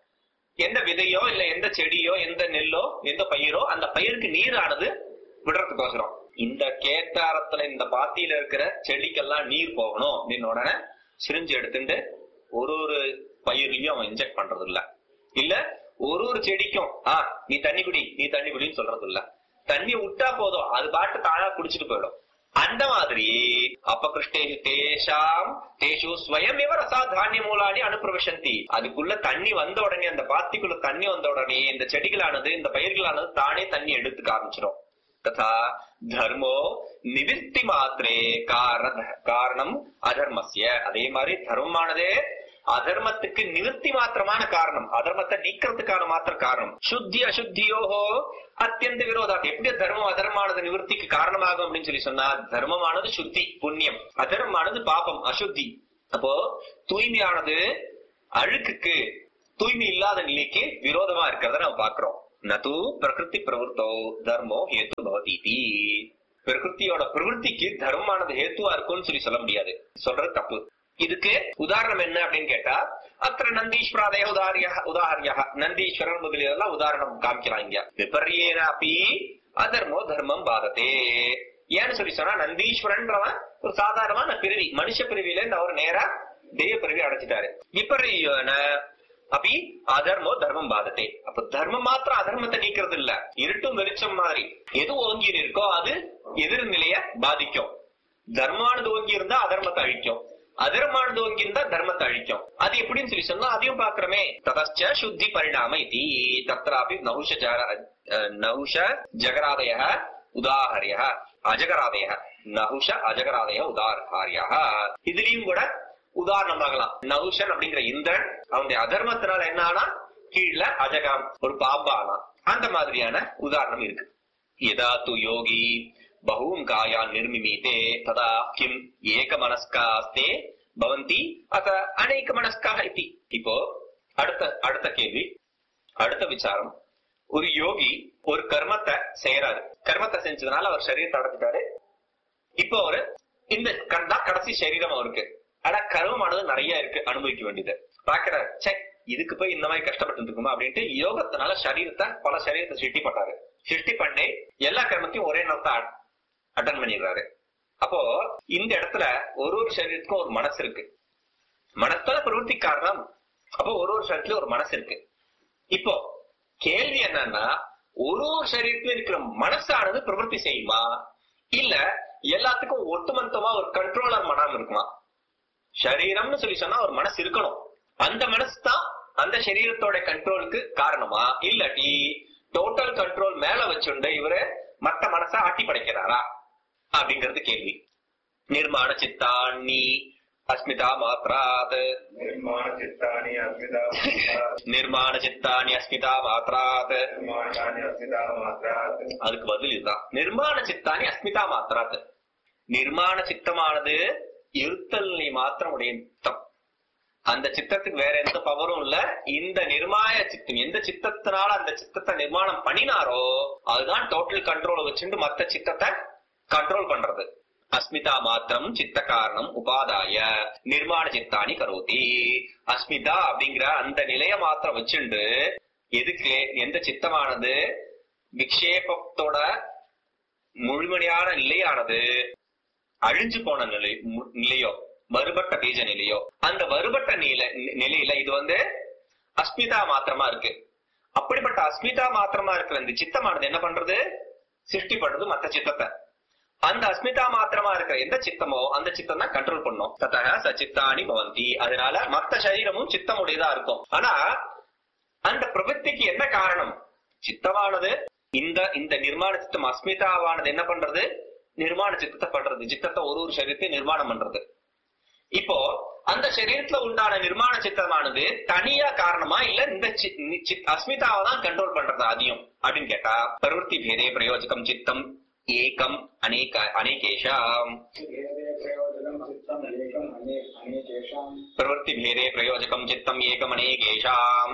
எந்த விதையோ இல்ல எந்த செடியோ எந்த நெல்லோ எந்த பயிரோ அந்த பயிருக்கு நீரானது விடுறதுக்கோசரம் இந்த கேத்தாரத்துல இந்த பாத்தியில இருக்கிற செடிக்கெல்லாம் நீர் போகணும் அப்படின்னு உடனே சிரிஞ்சு எடுத்துட்டு ஒரு ஒரு பயிர்லயும் அவன் இன்ஜெக்ட் பண்றது இல்ல இல்ல ஒரு ஒரு செடிக்கும் ஆ நீ தண்ணி குடி நீ தண்ணி குடின்னு சொல்றது இல்ல தண்ணி விட்டா போதும் அது பாட்டு தானா குடிச்சிட்டு போயிடும் அந்த மாதிரி அபகிருஷ்டேஷு தேஷாம் தேஷு ஸ்வயம் இவ ரசா தானிய மூலானி அனுப்பிரவசந்தி அதுக்குள்ள தண்ணி வந்த உடனே அந்த பாத்திக்குள்ள தண்ணி வந்த உடனே இந்த செடிகளானது இந்த பயிர்களானது தானே தண்ணி எடுத்துக்க ஆரம்பிச்சிடும் ததா தர்மோ நிவிருத்தி மாத்திரே காரண காரணம் அதர்மஸ்ய அதே மாதிரி தர்மமானதே அதர்மத்துக்கு நிவர்த்தி மாத்திரமான காரணம் அதர்மத்தை நீக்கிறதுக்கான மாத்திர காரணம் சுத்தி அசுத்தியோஹோ அத்தியந்த விரோதாத் எப்படி தர்மம் அதர்மானது நிவர்த்திக்கு காரணமாகும் அப்படின்னு சொல்லி சொன்னா தர்மமானது சுத்தி புண்ணியம் அதர்மமானது பாபம் அசுத்தி அப்போ தூய்மையானது அழுக்குக்கு தூய்மை இல்லாத நிலைக்கு விரோதமா இருக்கிறத நம்ம பாக்குறோம் நது பிரகிருதி பிரவருத்தோ தர்மோ ஹேத்து பவதி பிரகிருத்தியோட பிரவருத்திக்கு தர்மமானது ஹேத்துவா இருக்கும்னு சொல்லி சொல்ல முடியாது சொல்றது தப்பு இதுக்கு உதாரணம் என்ன அப்படின்னு கேட்டா அத்த நந்தீஸ்வராதய உதாரிய உதாஹரிய நந்தீஸ்வரன் முதலியதெல்லாம் உதாரணம் காமிக்கலாம் இங்க விபர்யேன அப்பி அதர்மோ தர்மம் பாதத்தே ஏன்னு சொல்லி சொன்னா நந்தீஸ்வரன்றவன் ஒரு சாதாரணமான பிறவி மனுஷ பிறவியில இருந்து அவர் நேரா தெய்வ பிறவி அடைச்சிட்டாரு விபர்யன அப்படி அதர்மோ தர்மம் பாதத்தை அப்ப தர்மம் மாத்திரம் அதர்மத்தை நீக்கிறது இல்ல இருட்டும் வெளிச்சம் மாதிரி எது ஓங்கி இருக்கோ அது எதிர்நிலைய பாதிக்கும் தர்மானது ஓங்கி இருந்தா அதர்மத்தை அழிக்கும் அதர்மானது ஓங்கி இருந்தா தர்மத்தை அழிக்கும் அது எப்படின்னு சொல்லி சொன்னா அதையும் பாக்குறமே ததச்ச சுத்தி பரிணாம இது தத்ராபி நௌஷ ஜர அஹ், நௌஷ ஜகராதய உதாஹரிய அஜகராதய நகுஷ அஜகராதய உதாஹாரிய இதுலயும் கூட உதாரணம் ஆகலாம் நகுஷன் அப்படிங்கிற இந்திரன் அவனுடைய அதர்மத்தினால என்ன ஆனா கீழே அஜகம் ஒரு பாம்பானா அந்த மாதிரியான உதாரணம் இருக்கு यदा तु योगी बहून् कायान् निर्मिमीते तदा किम् एकमनस्कास्ते பவந்தி அத அநேக மனஸ்காக இத்தி இப்போ அடுத்த அடுத்த கேள்வி அடுத்த விசாரம் ஒரு யோகி ஒரு கர்மத்தை செய்யறாரு கர்மத்தை செஞ்சதுனால அவர் சரீரத்தை அடைச்சிட்டாரு இப்போ அவரு இந்த க- தான் கடைசி சரீரம் அவருக்கு ஆனா கர்மமானது நிறைய இருக்கு அனுபவிக்க வேண்டியது பாக்குறாரு சே இதுக்கு போய் இந்த மாதிரி கஷ்டப்பட்டு இருக்குமா அப்படின்ட்டு யோகத்தினால சரீரத்தை பல சரீரத்தை சிருஷ்டி பண்ணாரு சிருஷ்டி பண்ணி எல்லா கர்மத்தையும் ஒரே நேரத்தை அட்டன் பண்ணிடுறாரு அப்போ இந்த இடத்துல ஒரு ஒரு சரீரத்துக்கும் ஒரு மனசு இருக்கு மனசால பிரவൃத்தி காரணம் அப்போ ஒரு ஒரு சரீரத்துல ஒரு மனசு இருக்கு இப்போ கேள்வி என்னன்னா ஒரு ஒரு சரீரத்துல இருக்கிற மனசானது பிரவൃத்தி செய்யுமா இல்ல எல்லாத்துக்கும் ஒட்டுமொத்தமா ஒரு கண்ட்ரோலர் மனம் இருக்குமா சரீரம்னு சொல்லி சொன்னா ஒரு மனசு இருக்கணும் அந்த மனசு தான் அந்த சரீரத்தோட கண்ட்ரோலுக்கு காரணமா இல்லாட்டி டோட்டல் கண்ட்ரோல் மேல வச்சுண்டு இவரு மத்த மனசை ஆட்டி படைக்கிறாரா அப்படிங்கிறது கேள்வி நிர்மாண சித்தாண்ணி அஸ்மிதா மாத்ராத் निर्माण चित्तानि अस्मिता நிர்மாண சித்தானி அஸ்மிதா மாத்ராத் निर्माणानि अस्मिता मात्रात् அதுக்கு பதில் இதுதான் நிர்மாண சித்தானி அஸ்மிதா மாத்திராத் நிர்மாண சித்தமானது இருத்தல் நீ மாத்திரம் உடைய சித்தம் அந்த சித்தத்துக்கு வேற எந்த பவரும் இல்ல இந்த நிர்மாய சித்தம் எந்த சித்தத்தினால அந்த சித்தத்தை நிர்மாணம் பண்ணினாரோ அதுதான் டோட்டல் கண்ட்ரோல் வச்சுட்டு மத்த சித்தத்தை கண்ட்ரோல் பண்றது அஸ்மிதா மாத்திரம் சித்த காரணம் உபாதாய நிர்மாண சித்தானி கரோதி அஸ்மிதா அப்படிங்கிற அந்த நிலைய மாத்திரம் வச்சுண்டு எதுக்கு எந்த சித்தமானது விக்ஷேபத்தோட முழுமையான நிலையானது அழிஞ்சு போன நிலை மு- நிலையோ வருபட்ட பீஜ நிலையோ அந்த வருபட்ட நிலை நிலையில இது வந்து அஸ்மிதா மாத்திரமா இருக்கு அப்படிப்பட்ட அஸ்மிதா மாத்திரமா இருக்கிற இந்த சித்தமானது என்ன பண்றது சிருஷ்டி பண்றது மத்த சித்தத்தை அந்த அஸ்மிதா மாத்திரமா இருக்கிற எந்த சித்தமோ அந்த சித்தம் தான் கண்ட்ரோல் பண்ணும் தத்தக சச்சித்தானி பவந்தி அதனால மத்த சரீரமும் சித்தமுடையதா இருக்கும் ஆனா அந்த பிரவൃத்திக்கு என்ன காரணம் சித்தமானது இந்த இந்த நிர்மாண சித்தம் அஸ்மிதாவானது என்ன பண்றது நிர்மாண சித்தத்தை பண்றது சித்தத்தை ஒரு ஒரு சரீரத்தை நிர்மாணம் பண்றது இப்போ அந்த சரீரத்துல உண்டான நிர்மாண சித்தமானது தனியா காரணமா இல்ல இந்த சி- நி- சித்- அஸ்மிதாவை தான் கண்ட்ரோல் பண்றது அதிகம் அப்படின்னு கேட்டா பிரவೃತ್ತಿ பேதே பிரயோஜகம் சித்தம் ஏகம் அநேக அநேகேஷாம் பிரவೃತ್ತಿ பேதே பிரயோஜகம் சித்தம் ஏகம் அநேகேஷாம்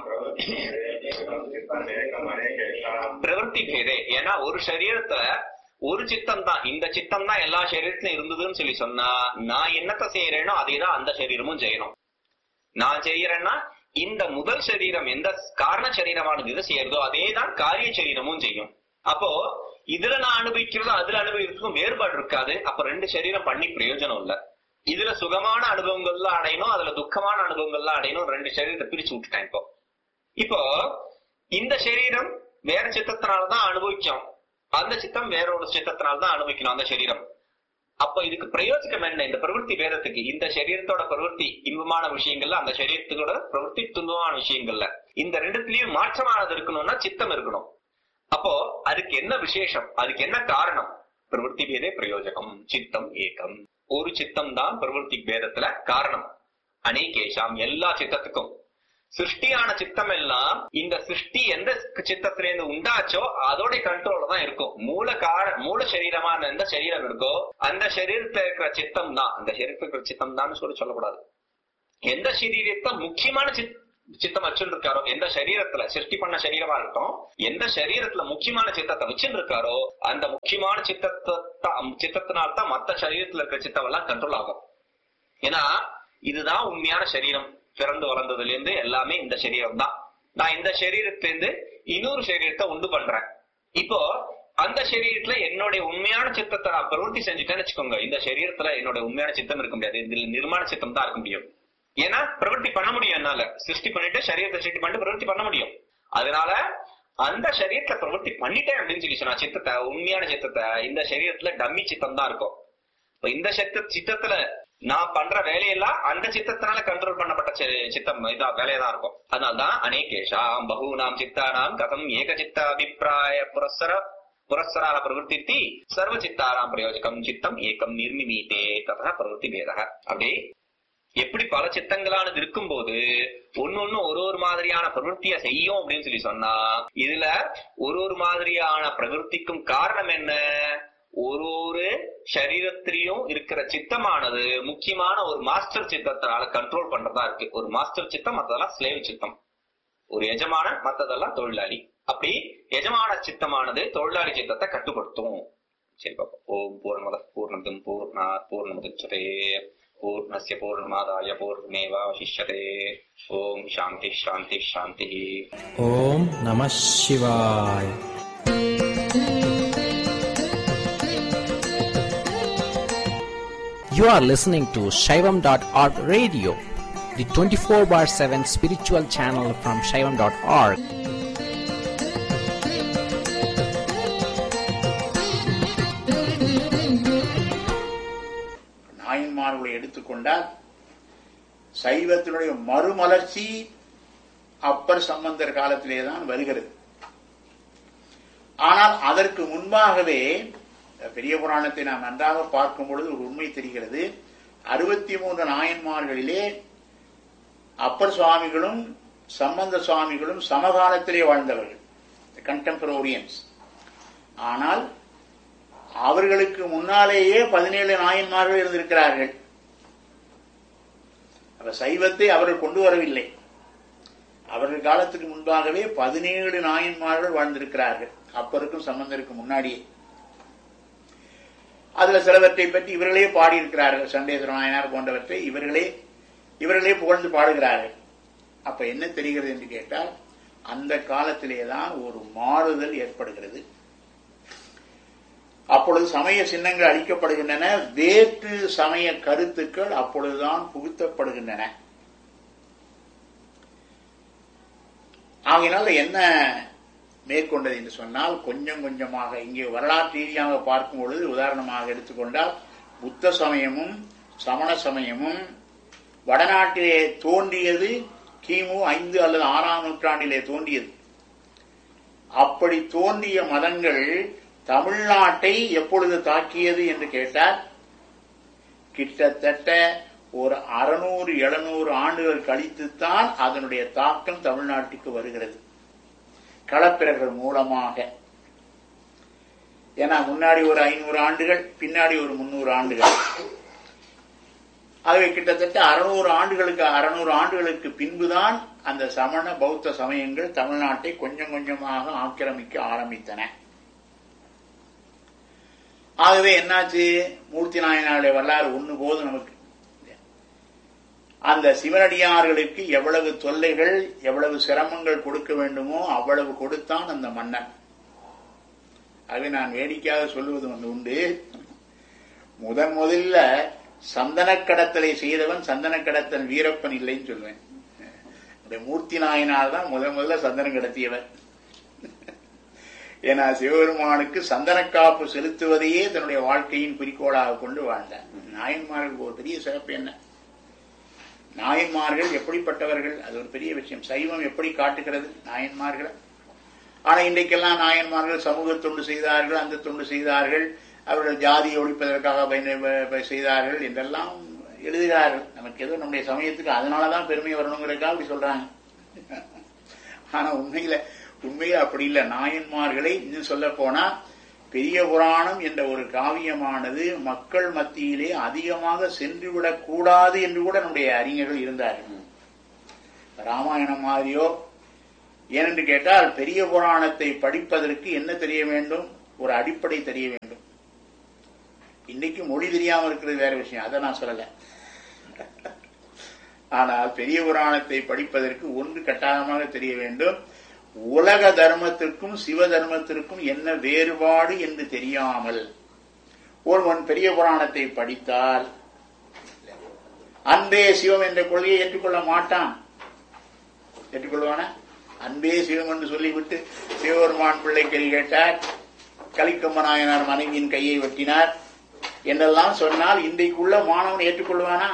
चित्तमेकमनेकेषाम् பிரவೃತ್ತಿ பேதே ஏன்னா ஒரு சரீரத்துல ஒரு சித்தம் தான் இந்த சித்தம் தான் எல்லா சரீரத்திலும் இருந்ததுன்னு சொல்லி சொன்னா நான் என்னத்த செய்யறேனோ அதே தான் அந்த சரீரமும் செய்யணும் நான் செய்யறேன்னா இந்த முதல் சரீரம் எந்த காரண சரீரமானது எது செய்யறதோ அதே தான் காரிய சரீரமும் செய்யும் அப்போ இதுல நான் அனுபவிக்கிறதும் அதுல அனுபவிக்கிறதுக்கும் வேறுபாடு இருக்காது அப்ப ரெண்டு சரீரம் பண்ணி பிரயோஜனம் இல்ல இதுல சுகமான அனுபவங்கள்லாம் அடையணும் அதுல துக்கமான அனுபவங்கள்லாம் அடையணும் ரெண்டு சரீரத்தை பிரிச்சு விட்டுட்டேன் இப்போ இப்போ இந்த சரீரம் வேற சித்தத்தினாலதான் அனுபவிக்கும் அந்த சித்தம் வேற ஒரு சித்தத்தினால்தான் அனுபவிக்கணும் அந்த சரீரம் அப்ப இதுக்கு பிரயோஜனம் என்ன இந்த பிரவೃತ್ತಿ வேதத்துக்கு இந்த சரீரத்தோட பிரவೃತ್ತಿ இன்பமான விஷயங்கள்ல அந்த சரீரத்தோட பிரவೃತ್ತಿ துன்பமான விஷயங்கள்ல இந்த ரெண்டுத்திலயும் மாற்றமானது இருக்கணும்னா சித்தம் இருக்கணும் அப்போ அதுக்கு என்ன விசேஷம் அதுக்கு என்ன காரணம் பிரவೃತ್ತಿ பேதே பிரயோஜகம் சித்தம் ஏகம் ஒரு சித்தம் தான் பிரவೃತ್ತಿ பேதத்துல காரணம் அநேகேஷாம் எல்லா சித்தத்துக்கும் சிருஷ்டியான சித்தம் எல்லாம் இந்த சிருஷ்டி எந்த சித்தத்துல இருந்து உண்டாச்சோ அதோட கண்ட்ரோல் தான் இருக்கும் மூல கார மூல சரீரமான எந்த சரீரம் இருக்கோ அந்த சரீரத்துல இருக்கிற சித்தம் தான் அந்த சரீரத்துல இருக்கிற சித்தம் தான் சொல்லி சொல்லக்கூடாது எந்த சரீரத்தை முக்கியமான சித் சித்தம் வச்சுட்டு இருக்காரோ எந்த சரீரத்துல சிருஷ்டி பண்ண சரீரமா இருக்கட்டும் எந்த சரீரத்துல முக்கியமான சித்தத்தை வச்சுட்டு இருக்காரோ அந்த முக்கியமான சித்தத்தை தான்- சித்தத்தினால்தான் மத்த சரீரத்துல இருக்கிற சித்தம் எல்லாம் கண்ட்ரோல் ஆகும் ஏன்னா இதுதான் உண்மையான சரீரம் பிறந்து வளர்ந்ததுல இருந்து எல்லாமே இந்த சரீரம் தான் நான் இந்த சரீரத்திலிருந்து இன்னொரு சரீரத்தை உண்டு பண்றேன் இப்போ அந்த சரீரத்துல என்னுடைய உண்மையான சித்தத்தை நான் பிரவೃತ್ತಿ செஞ்சுட்டேன்னு வச்சுக்கோங்க இந்த சரீரத்துல என்னோட உண்மையான சித்தம் இருக்க முடியாது இதுல நிர்மாண சித்தம் தான் இருக்க முடியும் ஏன்னா பிரவೃತ್ತಿ பண்ண முடியும் என்னால சிருஷ்டி பண்ணிட்டு சரீரத்தை சிருஷ்டி பண்ணிட்டு பிரவೃತ್ತಿ பண்ண முடியும் அதனால அந்த சரீரத்துல பிரவೃತ್ತಿ பண்ணிட்டேன் அப்படின்னு சொல்லி சொன்னா சித்தத்தை உண்மையான சித்தத்தை இந்த சரீரத்துல டம்மி சித்தம் தான் இருக்கும் இப்ப இந்த சித்த சித்தத்துல நான் பண்ற வேலையெல்லாம் அந்த சித்தத்தினால கண்ட்ரோல் பண்ணப்பட்ட சி- சித்தம் இதா வேலையதான் இருக்கும் அதனால்தான் அநேகேஷாம் பகூனாம் சித்தானாம் கதம் ஏக சித்த அபிப்பிராய புரஸ்சர புரஸ்சரால பிரவருத்தி சர்வ சித்தானாம் பிரயோஜகம் சித்தம் ஏகம் நிர்மிமீதே ததா பிரவருத்தி பேதக அப்படி எப்படி பல சித்தங்களானது இருக்கும்போது ஒன்னொன்னு ஒரு ஒரு மாதிரியான பிரவருத்திய செய்யும் அப்படின்னு சொல்லி சொன்னா இதுல ஒரு ஒரு மாதிரியான பிரவருத்திக்கும் காரணம் என்ன ஒரு ஒரு சரீரத்திலையும் இருக்கிற சித்தமானது முக்கியமான ஒரு மாஸ்டர் சித்தத்தினால கண்ட்ரோல் பண்றதா இருக்கு ஒரு மாஸ்டர் சித்தம் மத்ததெல்லாம் ஸ்லேவ் சித்தம் ஒரு எஜமான மத்ததெல்லாம் தொழிலாளி அப்படி எஜமான சித்தமானது தொழிலாளி சித்தத்தை கட்டுப்படுத்தும் சரி பாப்போம் ஓம் பூர்ணமத பூர்ணமிதம் பூர்ணா பூர்ணமுதச்சதே பூர்ணஸ்ய பூர்ணமாதாய பூர்ணமேவாவசிஷ்யதே ஓம் சாந்தி சாந்தி சாந்தி ஓம் நம சிவாய் You are listening to Shaivam.org radio, the 24 bar 7 spiritual channel from Shaivam.org. நாயன்மார்களை எடுத்துக்கொண்டால் சைவத்தினுடைய மறுமலர்ச்சி அப்பர் சம்பந்தர் காலத்திலே தான் வருகிறது ஆனால் அதற்கு முன்பாகவே பெரிய புராணத்தை நாம் நன்றாக பார்க்கும் பொழுது ஒரு உண்மை தெரிகிறது அறுபத்தி மூன்று நாயன்மார்களிலே அப்பர் சுவாமிகளும் சம்பந்த சுவாமிகளும் சமகாலத்திலே வாழ்ந்தவர்கள் கண்டெம்பரோரியன்ஸ் ஆனால் அவர்களுக்கு முன்னாலேயே பதினேழு நாயன்மார்கள் இருந்திருக்கிறார்கள் அப்ப சைவத்தை அவர்கள் கொண்டு வரவில்லை அவர்கள் காலத்துக்கு முன்பாகவே பதினேழு நாயன்மார்கள் வாழ்ந்திருக்கிறார்கள் அப்பருக்கும் சம்பந்தருக்கும் முன்னாடியே அதுல சிலவற்றை பற்றி இவர்களே பாடியிருக்கிறார்கள் சண்டேஸ்வர நாயனார் போன்றவற்றை இவர்களே இவர்களே புகழ்ந்து பாடுகிறார்கள் அப்ப என்ன தெரிகிறது என்று கேட்டால் அந்த காலத்திலே தான் ஒரு மாறுதல் ஏற்படுகிறது அப்பொழுது சமய சின்னங்கள் அளிக்கப்படுகின்றன வேற்று சமய கருத்துக்கள் அப்பொழுதுதான் புகுத்தப்படுகின்றன ஆகையினால என்ன மேற்கொண்டது என்று சொன்னால் கொஞ்சம் கொஞ்சமாக இங்கே வரலாற்று ரீதியாக பார்க்கும் பொழுது உதாரணமாக எடுத்துக்கொண்டால் புத்த சமயமும் சமண சமயமும் வடநாட்டிலே தோன்றியது கிமு ஐந்து அல்லது ஆறாம் நூற்றாண்டிலே தோன்றியது அப்படி தோன்றிய மதங்கள் தமிழ்நாட்டை எப்பொழுது தாக்கியது என்று கேட்டால் கிட்டத்தட்ட ஒரு அறுநூறு எழுநூறு ஆண்டுகள் கழித்துத்தான் அதனுடைய தாக்கம் தமிழ்நாட்டுக்கு வருகிறது களப்பிரர்கள் மூலமாக ஏன்னா முன்னாடி ஒரு ஐநூறு ஆண்டுகள் பின்னாடி ஒரு முன்னூறு ஆண்டுகள் ஆகவே கிட்டத்தட்ட அறுநூறு ஆண்டுகளுக்கு அறுநூறு ஆண்டுகளுக்கு பின்புதான் அந்த சமண பௌத்த சமயங்கள் தமிழ்நாட்டை கொஞ்சம் கொஞ்சமாக ஆக்கிரமிக்க ஆரம்பித்தன ஆகவே என்னாச்சு மூர்த்தி நாயனாருடைய வரலாறு ஒண்ணு போது நமக்கு அந்த சிவனடியார்களுக்கு எவ்வளவு தொல்லைகள் எவ்வளவு சிரமங்கள் கொடுக்க வேண்டுமோ அவ்வளவு கொடுத்தான் அந்த மன்னன் ஆகவே நான் வேடிக்கையாக சொல்லுவது ஒன்று உண்டு முதன் முதல்ல சந்தன கடத்தலை செய்தவன் சந்தன கடத்தல் வீரப்பன் இல்லைன்னு சொல்லுவேன் இந்த மூர்த்தி நாயனார் தான் முதன் முதல்ல சந்தனம் கடத்தியவன் ஏன்னா சிவபெருமானுக்கு சந்தனக்காப்பு செலுத்துவதையே தன்னுடைய வாழ்க்கையின் குறிக்கோளாக கொண்டு வாழ்ந்தார் நாயன்மார்களுக்கு ஒரு பெரிய சிறப்பு என்ன நாயன்மார்கள் எப்படிப்பட்டவர்கள் அது ஒரு பெரிய விஷயம் சைவம் எப்படி காட்டுகிறது நாயன்மார்களை ஆனா இன்றைக்கெல்லாம் நாயன்மார்கள் சமூக தொண்டு செய்தார்கள் அந்த தொண்டு செய்தார்கள் அவர்கள் ஜாதியை ஒழிப்பதற்காக பயன செய்தார்கள் என்றெல்லாம் எழுதுகிறார்கள் நமக்கு ஏதோ நம்முடைய சமயத்துக்கு அதனாலதான் பெருமை வரணுங்கிறதுக்காக அப்படி சொல்றாங்க ஆனா உண்மையில உண்மையில அப்படி இல்லை நாயன்மார்களை இன்னும் சொல்ல போனா பெரிய புராணம் என்ற ஒரு காவியமானது மக்கள் மத்தியிலே அதிகமாக சென்றுவிடக் கூடாது என்று கூட நம்முடைய அறிஞர்கள் இருந்தார்கள் ராமாயணம் மாதிரியோ ஏனென்று கேட்டால் பெரிய புராணத்தை படிப்பதற்கு என்ன தெரிய வேண்டும் ஒரு அடிப்படை தெரிய வேண்டும் இன்னைக்கு மொழி தெரியாம இருக்கிறது வேற விஷயம் அதை நான் சொல்லல ஆனால் பெரிய புராணத்தை படிப்பதற்கு ஒன்று கட்டாயமாக தெரிய வேண்டும் உலக தர்மத்திற்கும் சிவ தர்மத்திற்கும் என்ன வேறுபாடு என்று தெரியாமல் ஒருவன் பெரிய புராணத்தை படித்தால் அன்பே சிவம் என்ற கொள்கையை ஏற்றுக்கொள்ள மாட்டான் ஏற்றுக்கொள்வான அன்பே சிவம் என்று சொல்லிவிட்டு சிவபெருமான் பிள்ளை கேள்வி கேட்டார் கலிக்கம்ம நாயனார் மனைவியின் கையை வெட்டினார் என்றெல்லாம் சொன்னால் இன்றைக்குள்ள மாணவன் ஏற்றுக்கொள்வானா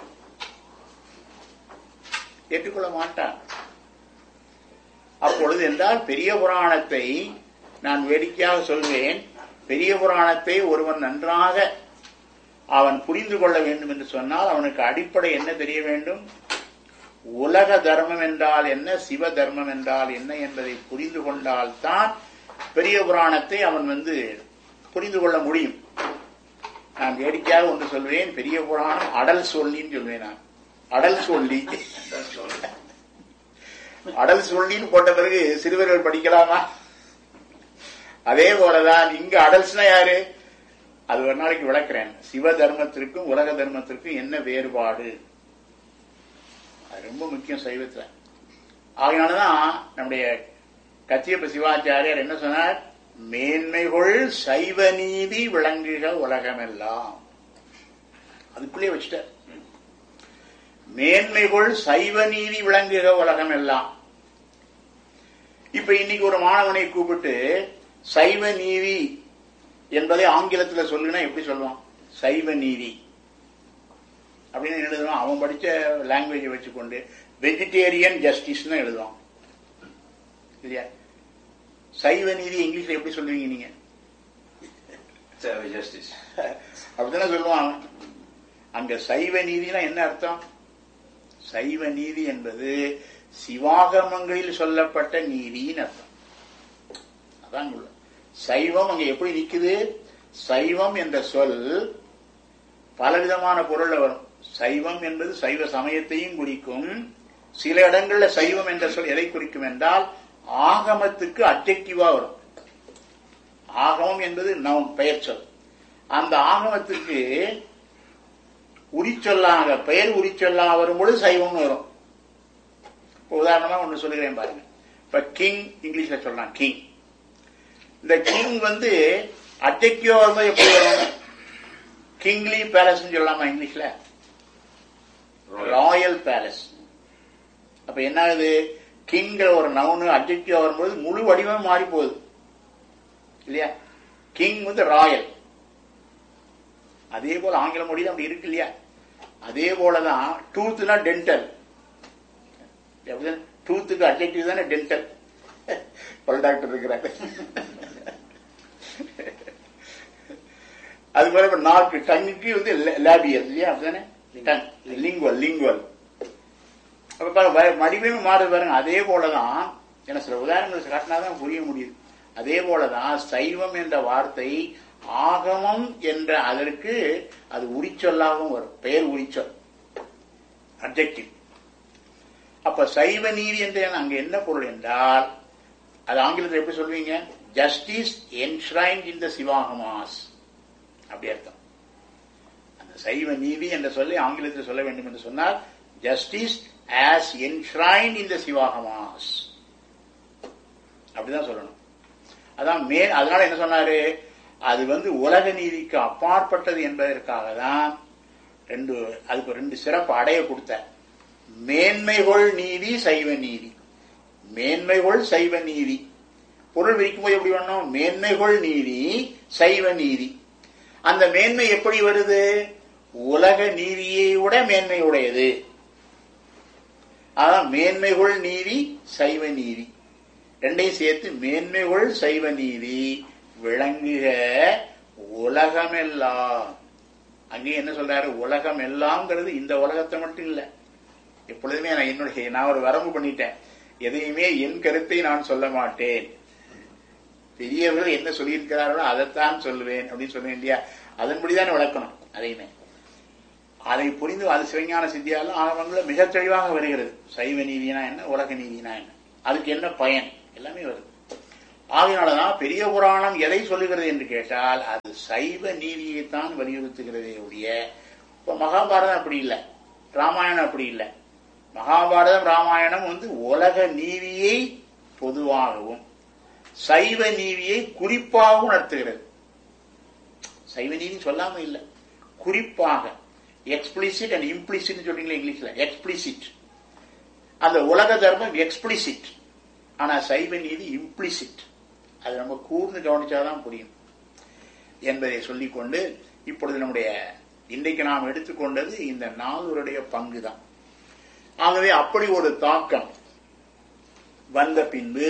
ஏற்றுக்கொள்ள மாட்டான் அப்பொழுது என்றால் பெரிய புராணத்தை நான் வேடிக்கையாக சொல்வேன் பெரிய புராணத்தை ஒருவன் நன்றாக அவன் புரிந்து கொள்ள வேண்டும் என்று சொன்னால் அவனுக்கு அடிப்படை என்ன தெரிய வேண்டும் உலக தர்மம் என்றால் என்ன சிவ தர்மம் என்றால் என்ன என்பதை புரிந்து கொண்டால் தான் பெரிய புராணத்தை அவன் வந்து புரிந்து கொள்ள முடியும் நான் வேடிக்கையாக ஒன்று சொல்வேன் பெரிய புராணம் அடல் சொல்லின்னு சொல்வேன் நான் அடல் சொல்லி அடல் சுருளின்னு போட்ட பிறகு சிறுவர்கள் படிக்கலாமா அதே போலதான் இங்க அடல்ஸ்னா யாரு அது ஒரு நாளைக்கு விளக்குறேன் சிவ தர்மத்திற்கும் உலக தர்மத்திற்கும் என்ன வேறுபாடு அது ரொம்ப முக்கியம் சைவத்துல ஆகையானதான் நம்முடைய கச்சியப்ப சிவாச்சாரியார் என்ன சொன்னார் மேன்மைகள் சைவ நீதி விளங்குக உலகமெல்லாம் அதுக்குள்ளே வச்சுட்டார் மேன்மைகள் சைவ நீதி விளங்குக உலகம் எல்லாம் இப்ப இன்னைக்கு ஒரு மாணவனை கூப்பிட்டு சைவ நீதி என்பதை ஆங்கிலத்துல சொல்லுனா எப்படி சொல்லுவான் சைவ நீதி அப்படின்னு எழுதுவான் அவன் படிச்ச லாங்குவேஜை வச்சுக்கொண்டு வெஜிடேரியன் ஜஸ்டிஸ் தான் எழுதுவான் இல்லையா சைவ நீதி இங்கிலீஷ்ல எப்படி சொல்லுவீங்க நீங்க ஜஸ்டிஸ் அப்படித்தானே சொல்லுவான் அவன். அங்க சைவ நீதினா என்ன அர்த்தம் சைவ நீதி என்பது சிவாகமங்களில் சொல்லப்பட்ட நீதின்னு அர்த்தம் அதான் உள்ள சைவம் அங்க எப்படி நிக்குது சைவம் என்ற சொல் பலவிதமான பொருள்ல வரும் சைவம் என்பது சைவ சமயத்தையும் குறிக்கும் சில இடங்கள்ல சைவம் என்ற சொல் எதை குறிக்கும் என்றால் ஆகமத்துக்கு அப்ஜெக்டிவா வரும் ஆகமம் என்பது நவுன் பெயர் சொல் அந்த ஆகமத்துக்கு உரிச்சொல்லாக பெயர் உரிச்சொல்லாக வரும்பொழுது சைவம்னு வரும் இப்ப உதாரணமா ஒண்ணு சொல்லுகிறேன் பாருங்க இப்ப கிங் இங்கிலீஷ்ல சொல்லலாம் கிங் இந்த கிங் வந்து அட்ஜெக்டிவா வரும்போது எப்படி வரும் கிங்லி பேலஸ் சொல்லலாமா இங்கிலீஷ்ல ராயல் பேலஸ் அப்ப என்ன ஆகுது கிங்கிற ஒரு நவுனு அட்ஜெக்டிவா வரும்போது முழு வடிவம் மாறி போகுது இல்லையா கிங் வந்து ராயல் அதே போல ஆங்கில மொழியில அப்படி இருக்கு இல்லையா அதே போலதான் டூத்னா டென்டல் டூத்துக்கு அட்ஜெக்டிவ் தானே டென்டல் பல் டாக்டர் இருக்கிறாங்க அது மாதிரி இப்ப நாக்கு டங்குக்கு வந்து லேபியல் இல்லையா அப்படிதானே டங் லிங்குவல் லிங்குவல் அப்ப பாருங்க வ- வடிவமே மாறுது பாருங்க அதே போலதான் என்ன சில உதாரணங்கள் காட்டினாதான் புரிய முடியுது அதே போலதான் சைவம் என்ற வார்த்தை ஆகமம் என்ற அதற்கு அது உரிச்சொல்லாகவும் வரும் பெயர் உரிச்சொல் அப்ஜெக்டிவ் அப்ப சைவ நீதி என்ற அங்க என்ன பொருள் என்றால் அது ஆங்கிலத்தில் எப்படி சொல்வீங்க ஜஸ்டிஸ் என்ஷ்ரைன்ட் இன் த சிவாகமாஸ் அப்படி அர்த்தம் அந்த சைவ நீதி என்ற சொல்லி ஆங்கிலத்தில் சொல்ல வேண்டும் என்று சொன்னால் ஜஸ்டிஸ் ஆஸ் என்ஷ்ரைன்ட் இன் த சிவாகமாஸ் அப்படிதான் சொல்லணும் அதான் மே அதனால என்ன சொன்னாரு அது வந்து உலக நீதிக்கு அப்பாற்பட்டது என்பதற்காக தான் ரெண்டு அதுக்கு ரெண்டு சிறப்பு அடைய கொடுத்தார் மேன்மைகொள் நீதி சைவ நீதி மேன்மைகொள் சைவ நீதி பொருள் விரிக்கும் போது எப்படி பண்ணணும் மேன்மைகொள் நீதி சைவ நீதி அந்த மேன்மை எப்படி வருது உலக நீதியை விட மேன்மை உடையது அதான் மேன்மைகொள் நீதி சைவ நீதி ரெண்டையும் சேர்த்து மேன்மைகொள் சைவ நீதி விளங்குக உலகமெல்லாம் அங்கே என்ன சொல்றாரு உலகம் எல்லாம்ங்கிறது இந்த உலகத்தை மட்டும் இல்ல எப்பொழுதுமே நான் என்னுடைய நான் ஒரு வரம்பு பண்ணிட்டேன் எதையுமே என் கருத்தை நான் சொல்ல மாட்டேன் பெரியவர்கள் என்ன சொல்லியிருக்கிறார்களோ அதைத்தான் சொல்லுவேன் அப்படின்னு சொல்லுவேன் இல்லையா அதன்படிதான் விளக்கணும் அதையுமே அதை புரிந்து அது சிவஞான சித்தியாலும் ஆகமங்களில் மிகத் தெளிவாக வருகிறது சைவ நீதினா என்ன உலக நீதினா என்ன அதுக்கு என்ன பயன் எல்லாமே வருது ஆகையினாலதான் பெரிய புராணம் எதை சொல்லுகிறது என்று கேட்டால் அது சைவ நீதியைத்தான் வலியுறுத்துகிறதே ஒழிய இப்ப மகாபாரதம் அப்படி இல்லை ராமாயணம் அப்படி இல்லை மகாபாரதம் ராமாயணம் வந்து உலக நீதியை பொதுவாகவும் சைவ நீதியை குறிப்பாகவும் உணர்த்துகிறது சைவ நீதி சொல்லாம இல்லை குறிப்பாக எக்ஸ்பிளிசிட் அண்ட் இம்ப்ளிசிட் சொல்றீங்களா இங்கிலீஷ்ல எக்ஸ்பிளிசிட் அந்த உலக தர்மம் எக்ஸ்பிளிசிட் ஆனா சைவ நீதி இம்ப்ளிசிட் அது நம்ம கூர்ந்து கவனிச்சாதான் புரியும் என்பதை சொல்லிக்கொண்டு இப்பொழுது நம்முடைய இன்றைக்கு நாம் எடுத்துக்கொண்டது இந்த நால்வருடைய பங்கு தான் ஆகவே அப்படி ஒரு தாக்கம் வந்த பின்பு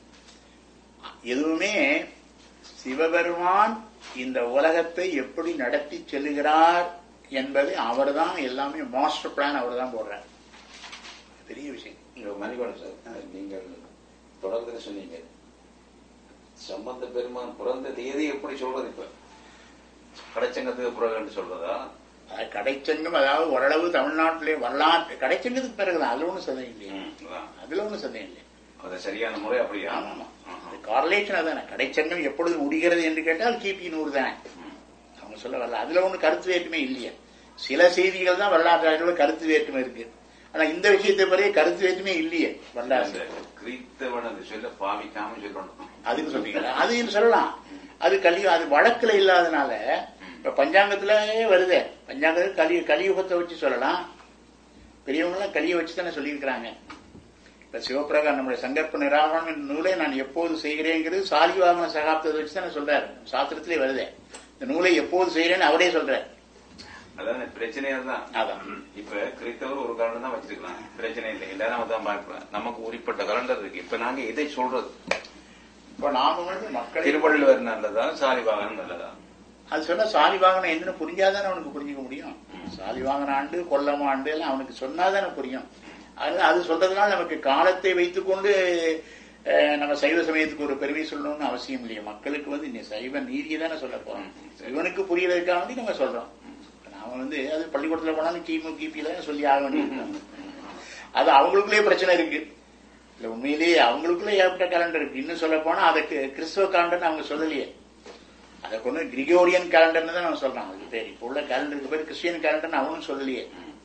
எதுவுமே சிவபெருமான் இந்த உலகத்தை எப்படி நடத்தி செல்லுகிறார் என்பது அவர்தான் எல்லாமே மாஸ்டர் பிளான் அவர் தான் போடுறார் பெரிய விஷயம் இங்க மணிகண்டன் சார் நீங்கள் தொடர்ந்து சொன்னீங்க சம்பந்த பெருமான் பிறந்த தேதி எப்படி சொல்றது இப்ப கடைச்சங்கத்துக்கு பிறகு சொல்றதா அது கடைச்சங்கம் அதாவது ஓரளவு தமிழ்நாட்டிலே வரலாற்று கடைச்சங்கத்துக்கு பிறகுதான் அதுல ஒண்ணும் சந்தேகம் இல்லையா ம், அதான். அதுல ஒண்ணும் சந்தேகம் இல்லை அது சரியான முறை அப்படியா ஆமா ஆமா அது கார்லேஷன் அதானே கடைச்சங்கம் எப்பொழுது முடிகிறது என்று கேட்டால் கிபி நூறு தானே அவங்க சொல்ல வரல அதுல ஒண்ணு கருத்து வேற்றுமை இல்லையே சில செய்திகள் தான் வரலாற்றாளர்களோட கருத்து வேற்றுமை இருக்கு ஆனா இந்த விஷயத்தை பிறகு கருத்து வேற்றுமை இல்லையே அந்த வரலாறு கிறித்தவன் அந்த சொல்ல பாவிக்காம சொல்லணும் அதுக்கு சொல்றீங்களா அது சொல்லலாம் அது கலி அது வழக்குல இல்லாதனால இப்ப பஞ்சாங்கத்திலேயே வருதே பஞ்சாங்கத்தில் கலி கலியுகத்தை வச்சு சொல்லலாம் பெரியவங்க எல்லாம் கலியை வச்சு தானே சொல்லியிருக்கிறாங்க இப்ப சிவபிரகார் நம்முடைய சங்கற்ப நிராகரணம் என்ற நூலை நான் எப்போது செய்கிறேங்கிறது சாலிவாகன சகாப்தத்தை வச்சு தானே சொல்றாரு சாஸ்திரத்திலே வருதே இந்த நூலை எப்போது செய்கிறேன்னு அவரே சொல்றாரு அதான் பிரச்சனையா தான் அதான். இப்ப கிறித்தவர் ஒரு காரணம் தான் வச்சிருக்கலாம் பிரச்சனை இல்லை எல்லாரும் அதான் பார்க்கலாம் நமக்கு உரிப்பட்ட கலண்டர் இருக்கு இப்ப நாங்க எதை சொல்றது இப்ப நாம வந்து மக்களை திருவள்ளுவர் நல்லதா சாலிவாகன் நல்லதா அது சொன்னா சாலிவாகனம் என்னன்னு புரிஞ்சாதானே அவனுக்கு புரிஞ்சுக்க முடியும் சாலிவாகன ஆண்டு கொல்லம் ஆண்டு எல்லாம் அவனுக்கு சொன்னாதானே புரியும் அது அது சொல்றதுனால நமக்கு காலத்தை வைத்துக்கொண்டு அஹ், நம்ம சைவ சமயத்துக்கு ஒரு பெருமை சொல்லணும்னு அவசியம் இல்லையே மக்களுக்கு வந்து இந்த சைவ நீதியை தானே சொல்ல போறோம் இவனுக்கு புரியறதுக்காக வேண்டி நம்ம சொல்றோம் இப்ப நாம வந்து அது பள்ளிக்கூடத்துல போனாலும் கிமு கிபில சொல்லி ஆக வேண்டியது அது அவங்களுக்குள்ளே பிரச்சனை இருக்கு இல்ல உண்மையிலேயே அவங்களுக்குள்ள ஏற்பட்ட கேலண்டர் இருக்கு இன்னும் சொல்ல போனா அதை கி- கிறிஸ்துவ கேலண்டர்னு அவங்க சொல்லலையே அதை கொண்டு கிரிகோரியன் கேலண்டர்னு தான் அவன் சொல்றான் அதுக்கு பேர் இப்போ உள்ள கேலண்டருக்கு பேர் கிறிஸ்டியன் கேலண்டர்னு அவனும் சொல்லலையே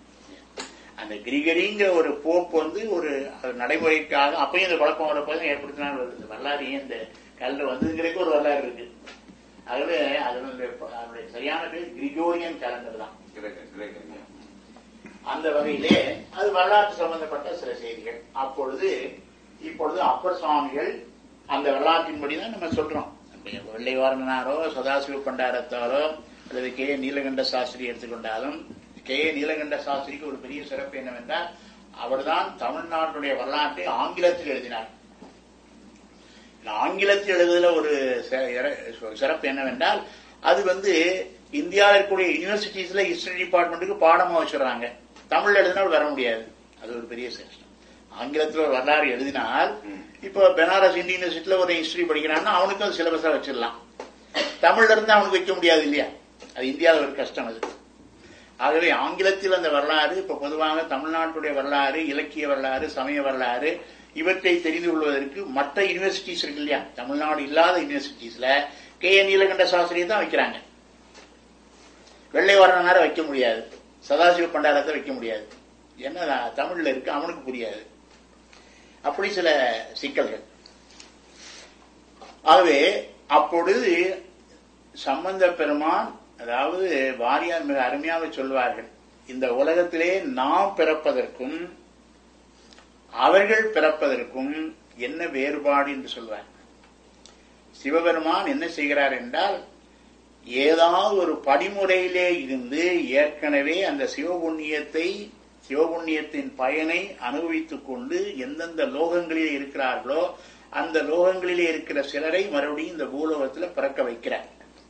அந்த கிரிகரிங்கிற ஒரு போப் வந்து ஒரு அது நடைமுறைக்காக அப்பயும் இந்த குழப்பம் வரப்போதும் ஏற்படுத்தினால் வருது இந்த வரலாறு ஏன் இந்த கேலண்டர் வந்ததுங்கிறதுக்கு ஒரு வரலாறு இருக்கு ஆகவே அதனுடைய அதனுடைய சரியான பேர் கிரிகோரியன் கேலண்டர் தான் கிரேக்க கிரேக்க அந்த வகையிலே அது வரலாற்று சம்பந்தப்பட்ட சில செய்திகள் அப்பொழுது இப்பொழுது அப்பர் சுவாமிகள் அந்த வரலாற்றின்படி தான் நம்ம சொல்றோம் இப்ப வெள்ளைவாரனாரோ சதாசிவ பண்டாரத்தாரோ அல்லது கே நீலகண்ட சாஸ்திரி எடுத்துக்கொண்டாலும் கே நீலகண்ட சாஸ்திரிக்கு ஒரு பெரிய சிறப்பு என்னவென்றால் அவர்தான் தமிழ்நாட்டுடைய வரலாற்றை ஆங்கிலத்தில் எழுதினார் இந்த ஆங்கிலத்தில் எழுதுதல ஒரு ச- இற- சிறப்பு என்னவென்றால் அது வந்து இந்தியாவில் இருக்கக்கூடிய யூனிவர்சிட்டிஸ்ல ஹிஸ்டரி டிபார்ட்மெண்ட்டுக்கு பாடமா வச்சுறாங்க தமிழ்ல எழுதினால் வர முடியாது அது ஒரு பெரிய சிஸ்டம் ஆங்கிலத்தில் ஒரு வரலாறு எழுதினால் இப்போ பெனாரஸ் இந்தியன் யூனிவர்சிட்டியில ஒரு ஹிஸ்டரி படிக்கிறான்னா அவனுக்கு அது சிலபஸா வச்சிடலாம் தமிழ்ல இருந்து அவனுக்கு வைக்க முடியாது இல்லையா அது இந்தியாவில் ஒரு கஷ்டம் அது ஆகவே ஆங்கிலத்தில் அந்த வரலாறு இப்ப பொதுவாக தமிழ்நாட்டுடைய வரலாறு இலக்கிய வரலாறு சமய வரலாறு இவற்றை தெரிந்து கொள்வதற்கு மற்ற யூனிவர்சிட்டிஸ் இருக்கு இல்லையா தமிழ்நாடு இல்லாத யூனிவர்சிட்டிஸ்ல கே என் நீலகண்ட சாஸ்திரியை தான் வைக்கிறாங்க வெள்ளை வர்ணனார வைக்க முடியாது சதாசிவ பண்டாரத்தை வைக்க முடியாது ஏன்னா அது தமிழ்ல இருக்கு அவனுக்கு புரியாது அப்படி சில சிக்கல்கள் ஆகவே அப்பொழுது சம்பந்த பெருமான் அதாவது வாரியார் மிக அருமையாக சொல்வார்கள் இந்த உலகத்திலே நாம் பிறப்பதற்கும் அவர்கள் பிறப்பதற்கும் என்ன வேறுபாடு என்று சொல்வார் சிவபெருமான் என்ன செய்கிறார் என்றால் ஏதாவது ஒரு படிமுறையிலே இருந்து ஏற்கனவே அந்த சிவபுண்ணியத்தை சிவபுண்ணியத்தின் பயனை அனுபவித்துக் கொண்டு எந்தெந்த லோகங்களிலே இருக்கிறார்களோ அந்த லோகங்களிலே இருக்கிற சிலரை மறுபடியும் இந்த பூலோகத்தில் பிறக்க வைக்கிறார்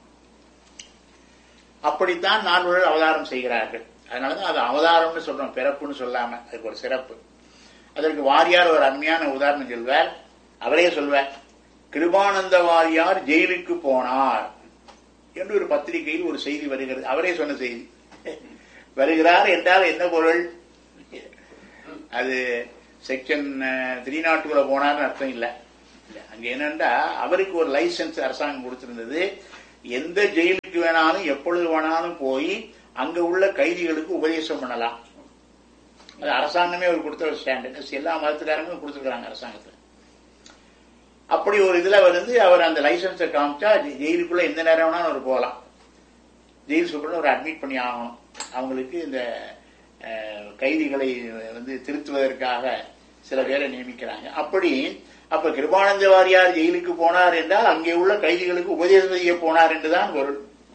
அப்படித்தான் நால்வர்கள் அவதாரம் செய்கிறார்கள் அதனாலதான் அது அவதாரம்னு சொல்றோம் பிறப்புன்னு சொல்லாம அதுக்கு ஒரு சிறப்பு அதற்கு வாரியார் ஒரு அருமையான உதாரணம் சொல்வார் அவரே சொல்வார் கிருபானந்த வாரியார் ஜெயிலுக்கு போனார் என்று ஒரு பத்திரிகையில் ஒரு செய்தி வருகிறது அவரே சொன்ன செய்தி வருகிறார் என்றால் என்ன பொருள் அது செக்ஷன் த்ரீ நாட்டுக்குள்ள போனார்னு அர்த்தம் இல்லை இல்ல, அங்க என்னன்னா அவருக்கு ஒரு லைசன்ஸ் அரசாங்கம் கொடுத்திருந்தது எந்த ஜெயிலுக்கு வேணாலும் எப்பொழுது வேணாலும் போய் அங்க உள்ள கைதிகளுக்கு உபதேசம் பண்ணலாம் அது அரசாங்கமே அவர் கொடுத்த ஒரு ஸ்டாண்டர்ட் எல்லா மதத்துக்காரங்களும் கொடுத்துருக்காங்க அரசாங்கத்தில் அப்படி ஒரு இதுல வந்து அவர் அந்த லைசன்ஸை காமிச்சா ஜெ- ஜெயிலுக்குள்ள எந்த நேரம் வேணாலும் அவர் போகலாம் ஜெயில் சூப்பர் ஒரு அட்மிட் பண்ணி ஆகணும் அவங்களுக்கு இந்த அஹ், கைதிகளை வந்து திருத்துவதற்காக சில பேரை நியமிக்கிறாங்க அப்படி அப்ப கிருபானந்த வாரியார் ஜெயிலுக்கு போனார் என்றால் அங்கே உள்ள கைதிகளுக்கு உபதேசம் செய்ய போனார் என்றுதான் பொருள்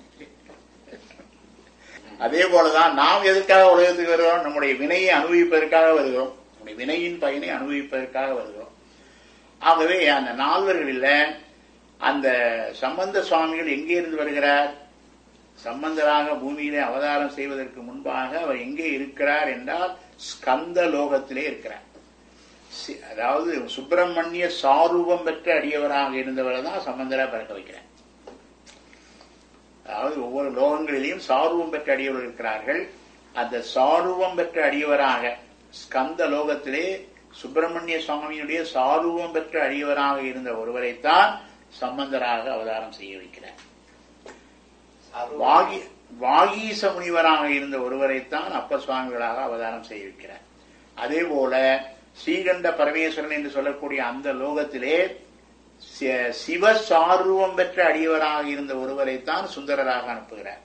அதே போலதான் நாம் எதற்காக உலகத்துக்கு வருகிறோம் நம்முடைய வினையை அனுபவிப்பதற்காக வருகிறோம் நம்முடைய வினையின் பயனை அனுபவிப்பதற்காக வருகிறோம் ஆகவே அந்த நால்வர்களில் அந்த சம்பந்த சுவாமிகள் எங்கே இருந்து வருகிறார் சம்பந்தராக பூமியிலே அவதாரம் செய்வதற்கு முன்பாக அவர் எங்கே இருக்கிறார் என்றால் ஸ்கந்த லோகத்திலே இருக்கிறார் சி- அதாவது சுப்பிரமணிய சாரூபம் பெற்ற அடியவராக இருந்தவரை தான் சம்பந்தரா பிறக்க வைக்கிறார் அதாவது ஒவ்வொரு லோகங்களிலேயும் சாருவம் பெற்ற அடியவர்கள் இருக்கிறார்கள் அந்த சாருவம் பெற்ற அடியவராக ஸ்கந்த லோகத்திலே சுப்பிரமணிய சுவாமியினுடைய சாருவம் பெற்ற அடியவராக இருந்த ஒருவரைத்தான் சம்பந்தராக அவதாரம் செய்ய வைக்கிறார் வாகி வாகீச முனிவராக இருந்த ஒருவரைத்தான் அப்ப சுவாமிகளாக அவதாரம் செய்ய வைக்கிறார் அதே போல ஸ்ரீகண்ட பரமேஸ்வரன் என்று சொல்லக்கூடிய அந்த லோகத்திலே சி- சிவ சாருவம் பெற்ற அடியவராக இருந்த ஒருவரைத்தான் சுந்தரராக அனுப்புகிறார்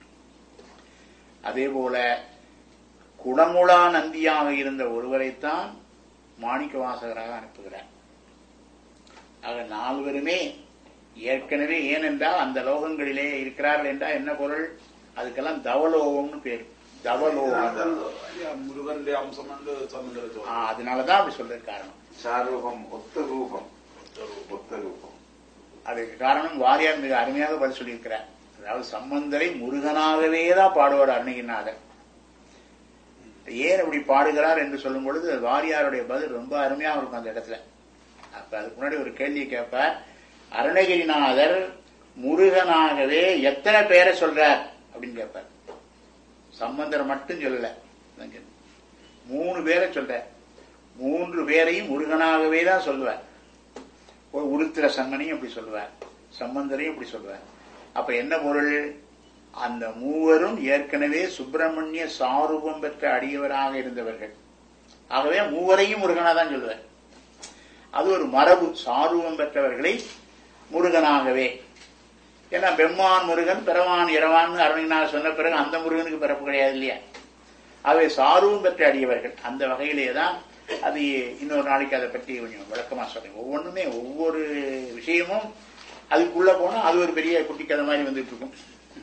அதே போல குணமுலா நந்தியாக இருந்த ஒருவரைத்தான் மாணிக்க வாசகராக அனுப்புகிறார் ஆக நால்வருமே ஏற்கனவே ஏனென்றால் அந்த லோகங்களிலே இருக்கிறார்கள் என்றால் என்ன பொருள் அதுக்கெல்லாம் தவலோகம்னு பேர் தவலோகம் முருகனுடைய அம்சம் என்று சம்பந்தர் ஆ, அதனாலதான் அப்படி சொல்றது காரணம் சாரூபம் ஒத்த ரூபம் ஒத்த ரூபம் அதுக்கு காரணம் வாரியார் மிக அருமையாக பதில் சொல்லியிருக்கிறார் அதாவது சம்பந்தரை முருகனாகவே தான் பாடுவார் அருணகிரிநாதர் ஏன் இப்படி பாடுகிறார் என்று சொல்லும் பொழுது வாரியாருடைய பதில் ரொம்ப அருமையாக இருக்கும் அந்த இடத்துல அப்ப அதுக்கு முன்னாடி ஒரு கேள்வியை கேட்பார் அருணகிரிநாதர் முருகனாகவே எத்தனை பேரை சொல்றார் அப்படின்னு கேட்பார் சம்பந்தர் மட்டும் சொல்லல நான் சொன்னேன். மூணு பேரை சொல்றார் மூன்று பேரையும் முருகனாகவே தான் சொல்லுவார் ஒரு உருத்திர சம்மனையும் அப்படி சொல்லுவார் சம்பந்தரையும் இப்படி சொல்லுவார் அப்ப என்ன பொருள் அந்த மூவரும் ஏற்கனவே சுப்பிரமணிய சாரூபம் பெற்ற அடியவராக இருந்தவர்கள் ஆகவே மூவரையும் முருகனா தான் சொல்லுவார் அது ஒரு மரபு சாரூபம் பெற்றவர்களை முருகனாகவே ஏன்னா பெம்மான் முருகன் பிறவான் இரவான் அருணினார் சொன்ன பிறகு அந்த முருகனுக்கு பிறப்பு கிடையாது இல்லையா ஆகவே சாரூபம் பெற்ற அடியவர்கள் அந்த வகையிலே தான் அது இன்னொரு நாளைக்கு அதை பற்றி கொஞ்சம் விளக்கமா சொல்றேன் ஒவ்வொன்றுமே ஒவ்வொரு விஷயமும் அதுக்குள்ள போனா அது ஒரு பெரிய குட்டி கதை மாதிரி வந்துட்டு இருக்கும்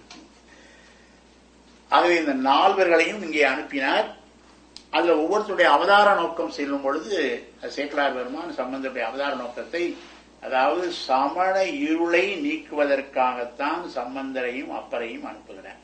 ஆகவே இந்த நால்வர்களையும் இங்கே அனுப்பினார் அதுல ஒவ்வொருத்தருடைய அவதார நோக்கம் செல்லும் பொழுது அது சேக்கலார் பெருமான் சம்பந்தருடைய அவதார நோக்கத்தை அதாவது சமண இருளை நீக்குவதற்காகத்தான் சம்பந்தரையும் அப்பரையும் அனுப்புகிறார்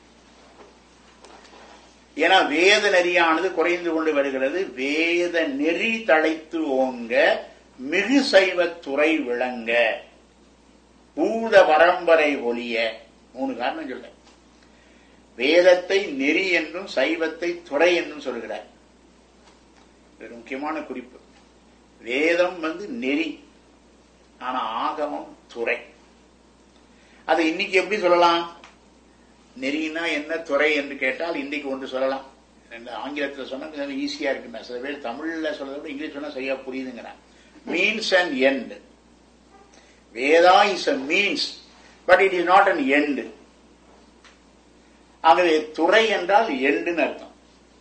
ஏன்னா வேத நெறியானது குறைந்து கொண்டு வருகிறது வேத நெறி தழைத்து ஓங்க மிகு சைவத் துறை விளங்க பூத பரம்பரை ஒளிய மூணு காரணம் சொல்ல வேதத்தை நெறி என்றும் சைவத்தை துறை என்றும் சொல்கிறார் இது ஒரு முக்கியமான குறிப்பு வேதம் வந்து நெறி ஆனா ஆகமம் துறை அதை இன்னைக்கு எப்படி சொல்லலாம் நெறினா என்ன துறை என்று கேட்டால் இன்றைக்கு ஒன்று சொல்லலாம் ரெண்டு ஆங்கிலத்தில் சொன்னா கொஞ்சம் ஈஸியா இருக்குண்ணா சில பேர் தமிழ்ல சொல்றதை விட இங்கிலீஷ் சொன்னா சரியா புரியுதுங்கிறான் means and end Veda is a means but it is not an end ஆகவே துறை என்றால் எண்டுன்னு அர்த்தம்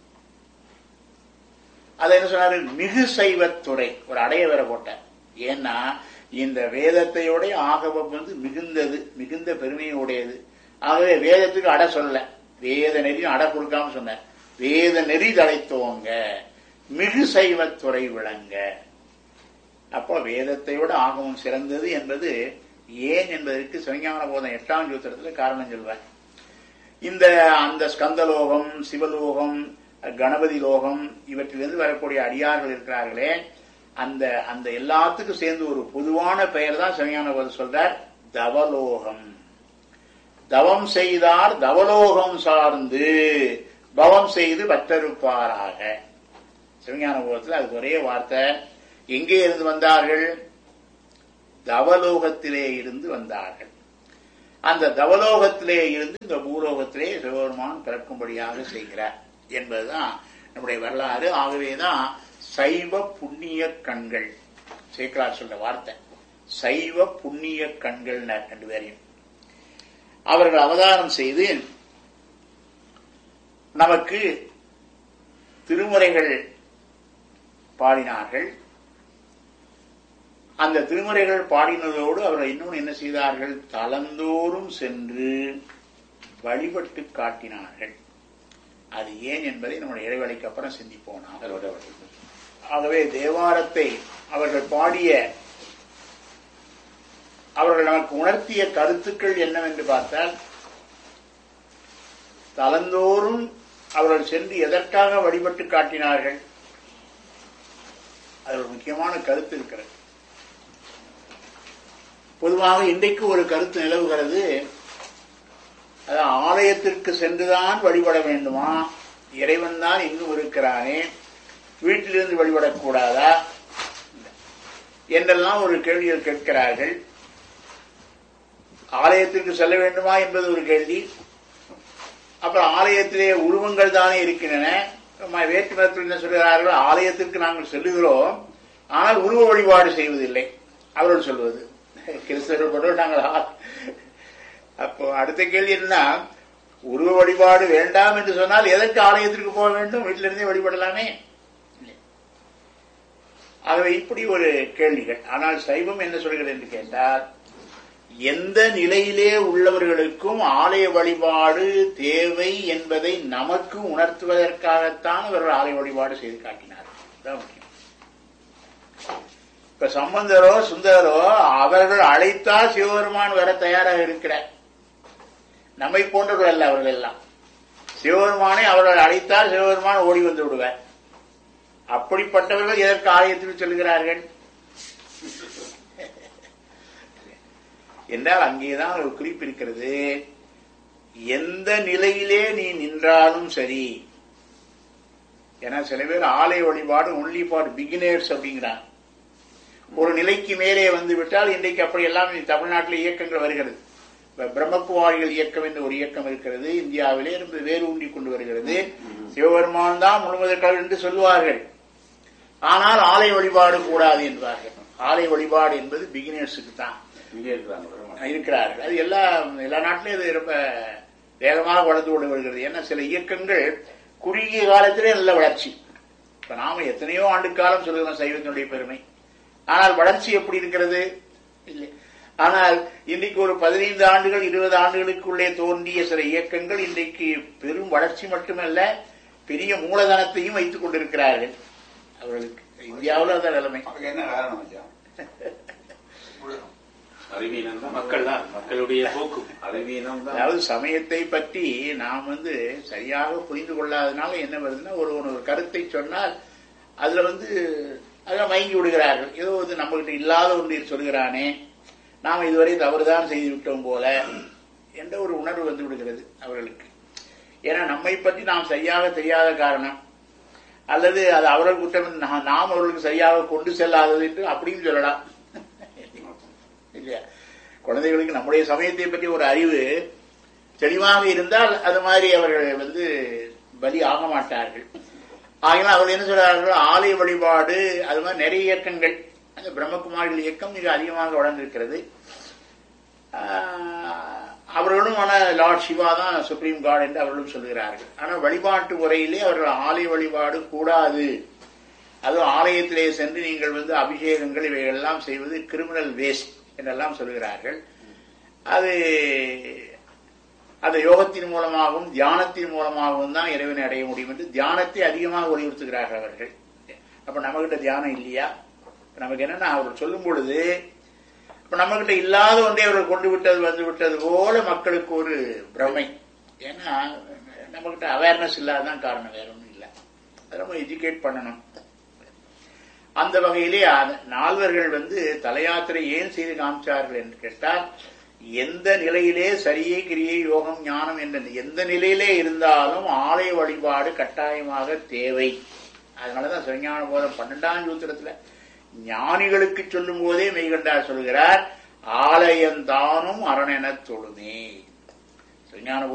அதை என்ன சொன்னாரு மிகு சைவத் துறை ஒரு அடைய வேற போட்டார் ஏன்னா இந்த வேதத்தையோட ஆகமம் வந்து மிகுந்தது மிகுந்த பெருமையுடையது ஆகவே வேதத்துக்கு அடை சொல்லல வேத நெறி அடை கொடுக்காம சொன்னார் வேத நெறி தழைத்தோங்க மிகு சைவத்துறை விளங்க அப்போ வேதத்தை விட ஆகமம் சிறந்தது என்பது ஏன் என்பதற்கு சிவஞான போதம் எட்டாம் சூத்திரத்துல காரணம் சொல்வார் இந்த அந்த ஸ்கந்தலோகம் சிவலோகம் கணபதி லோகம் இவற்றிலிருந்து வரக்கூடிய அடியார்கள் இருக்கிறார்களே அந்த அந்த எல்லாத்துக்கும் சேர்ந்து ஒரு பொதுவான பெயர் தான் சிவஞான போதம் சொல்றார் தவலோகம் தவம் செய்தார் தவலோகம் சார்ந்து பவம் செய்து பற்றறுப்பாராக சிவஞான போதத்தில் அதுக்கு ஒரே வார்த்தை எங்கே இருந்து வந்தார்கள் தவலோகத்திலே இருந்து வந்தார்கள் அந்த தவலோகத்திலே இருந்து இந்த பூலோகத்திலே சிவபெருமான் பிறக்கும்படியாக செய்கிறார் என்பதுதான் நம்முடைய வரலாறு ஆகவேதான் சைவ புண்ணிய கண்கள் சேக்கலார் சொல்ற வார்த்தை சைவ புண்ணிய கண்கள் ரெண்டு பேரையும் அவர்கள் அவதாரம் செய்து நமக்கு திருமுறைகள் பாடினார்கள் அந்த திருமுறைகள் பாடினதோடு அவர்கள் இன்னொன்று என்ன செய்தார்கள் தலந்தோறும் சென்று வழிபட்டு காட்டினார்கள் அது ஏன் என்பதை நம்முடைய இடைவெளிக்கு அப்புறம் சிந்திப்போம் நாம். ஆகவே தேவாரத்தை அவர்கள் பாடிய அவர்கள் நமக்கு உணர்த்திய கருத்துக்கள் என்னவென்று பார்த்தால் தலந்தோறும் அவர்கள் சென்று எதற்காக வழிபட்டு காட்டினார்கள் அது ஒரு முக்கியமான கருத்து இருக்கிறது பொதுவாக இன்றைக்கு ஒரு கருத்து நிலவுகிறது அது ஆலயத்திற்கு சென்றுதான் வழிபட வேண்டுமா இறைவன் தான் எங்கும் இருக்கிறானே வீட்டிலிருந்து வழிபடக்கூடாதா என்றெல்லாம் ஒரு கேள்விகள் கேட்கிறார்கள் ஆலயத்திற்கு செல்ல வேண்டுமா என்பது ஒரு கேள்வி அப்புறம் ஆலயத்திலே உருவங்கள் தானே இருக்கின்றன நம்ம வேற்று மதத்தில் என்ன சொல்கிறார்கள் ஆலயத்திற்கு நாங்கள் செல்லுகிறோம் ஆனால் உருவ வழிபாடு செய்வதில்லை அவர்கள் சொல்வது கிறிஸ்தவர்கள் மட்டும் நாங்கள் ஆ- அப்போ அடுத்த கேள்வி என்ன உருவ வழிபாடு வேண்டாம் என்று சொன்னால் எதற்கு ஆலயத்திற்கு போக வேண்டும் வீட்டிலிருந்தே வழிபடலாமே ஆகவே இப்படி ஒரு கேள்விகள் ஆனால் சைவம் என்ன சொல்கிறது என்று கேட்டால் எந்த நிலையிலே உள்ளவர்களுக்கும் ஆலய வழிபாடு தேவை என்பதை நமக்கு உணர்த்துவதற்காகத்தான் அவர்கள் ஆலய வழிபாடு செய்து காட்டினார்கள் இதுதான் முக்கியம் இப்ப சம்பந்தரோ சுந்தரோ அவர்கள் அழைத்தால் சிவபெருமான் வர தயாராக இருக்கிறார் நம்மை போன்றவர்கள் அல்ல அவர்கள் எல்லாம் சிவபெருமானை அவர்கள் அழைத்தால் சிவபெருமான் ஓடி வந்து விடுவார் அப்படிப்பட்டவர்கள் எதற்கு ஆலயத்தில் செல்கிறார்கள் என்றால் அங்கேதான் ஒரு குறிப்பு இருக்கிறது எந்த நிலையிலே நீ நின்றாலும் சரி ஏன்னா சில பேர் ஆலய வழிபாடு ஒன்லி ஃபார் பிகினர்ஸ் அப்படிங்கிறாங்க ஒரு நிலைக்கு மேலே வந்து விட்டால் இன்றைக்கு அப்படி எல்லாம் தமிழ்நாட்டில் இயக்கங்கள் வருகிறது இப்ப பிரம்மகுமாரிகள் இயக்கம் என்று ஒரு இயக்கம் இருக்கிறது இந்தியாவிலே இருந்து வேறு ஊன்றி கொண்டு வருகிறது சிவபெருமான் தான் முழுவதற்காக என்று சொல்லுவார்கள் ஆனால் ஆலய வழிபாடு கூடாது என்பார்கள் ஆலய வழிபாடு என்பது பிகினர்ஸுக்கு தான் இங்கே இருக்கிறாங்க பெருமாள். இருக்கிறார்கள் அது எல்லா எல்லா நாட்டிலும் இது ரொம்ப வேகமாக வளர்ந்து கொண்டு வருகிறது ஏன்னா சில இயக்கங்கள் குறுகிய காலத்திலே நல்ல வளர்ச்சி இப்ப நாம எத்தனையோ ஆண்டு காலம் சொல்லுகிறோம் சைவத்தினுடைய பெருமை ஆனால் வளர்ச்சி எப்படி இருக்கிறது இல்லை ஆனால் இன்றைக்கு ஒரு பதினைந்து ஆண்டுகள் இருபது ஆண்டுகளுக்குள்ளே தோன்றிய சில இயக்கங்கள் இன்றைக்கு பெரும் வளர்ச்சி மட்டுமல்ல பெரிய மூலதனத்தையும் வைத்துக் கொண்டிருக்கிறார்கள் அவர்களுக்கு இந்தியாவில் அதான் நிலைமை அதுக்கு என்ன காரணம் ஐயா அறிவீனம் தான் மக்கள் தான் மக்களுடைய போக்கு அறிவீனம் தான் அதாவது சமயத்தை பற்றி நாம் வந்து சரியாக புரிந்து கொள்ளாதனால என்ன வருதுன்னா ஒரு ஒரு கருத்தை சொன்னால் அதுல வந்து அதில் மயங்கி விடுகிறார்கள் ஏதோ வந்து நம்மகிட்ட இல்லாத ஒன்று சொல்கிறானே நாம் இதுவரை தவறுதான் செய்து விட்டோம் போல என்ற ஒரு உணர்வு வந்து விடுகிறது அவர்களுக்கு ஏன்னா நம்மை பற்றி நாம் சரியாக தெரியாத காரணம் அல்லது அது அவர்கள் குற்றம் என்று நா- நாம் அவர்களுக்கு சரியாக கொண்டு செல்லாதது என்று அப்படியும் சொல்லலாம் இல்லையா குழந்தைகளுக்கு நம்முடைய சமயத்தை பற்றி ஒரு அறிவு தெளிவாக இருந்தால் அது மாதிரி அவர்கள் வந்து பலி ஆக மாட்டார்கள் ஆகினால் அவர்கள் என்ன சொல்றார்கள் ஆலய வழிபாடு அது மாதிரி நிறைய இயக்கங்கள் அந்த பிரம்மகுமாரிகள் இயக்கம் மிக அதிகமாக வளர்ந்திருக்கிறது ஆஹ், அவர்களும் ஆனா லார்ட் சிவா தான் சுப்ரீம் காட் என்று அவர்களும் சொல்கிறார்கள் ஆனால் வழிபாட்டு முறையிலே அவர்கள் ஆலய வழிபாடு கூடாது அதுவும் ஆலயத்திலே சென்று நீங்கள் வந்து அபிஷேகங்கள் இவையெல்லாம் செய்வது கிரிமினல் வேஸ்ட் என்றெல்லாம் சொல்கிறார்கள் அது அந்த யோகத்தின் மூலமாகவும் தியானத்தின் மூலமாகவும் தான் இறைவனை அடைய முடியும் என்று தியானத்தை அதிகமாக வலியுறுத்துகிறார்கள் அவர்கள் அப்ப நம்மகிட்ட தியானம் இல்லையா நமக்கு என்னன்னா அவர்கள் சொல்லும் பொழுது இப்ப நம்மகிட்ட இல்லாத ஒன்றை அவர்கள் கொண்டு விட்டது வந்து விட்டது போல மக்களுக்கு ஒரு பிரமை ஏன்னா நம்மகிட்ட அவேர்னஸ் இல்லாததான் காரணம் வேற ஒன்றும் இல்லை அதை நம்ம எஜுகேட் பண்ணணும் அந்த வகையிலே அந்த நால்வர்கள் வந்து தலையாத்திரை ஏன் செய்து காமிச்சார்கள் என்று கேட்டால் எந்த நிலையிலே சரியை கிரியை யோகம் ஞானம் என்ற எந்த நிலையிலே இருந்தாலும் ஆலய வழிபாடு கட்டாயமாக தேவை அதனாலதான் சிவஞான போதம் பன்னெண்டாம் சூத்திரத்துல ஞானிகளுக்கு சொல்லும் போதே மெய்கண்டார் சொல்கிறார் ஆலயந்தானும் அரணெனத் தொழுமே சிவஞான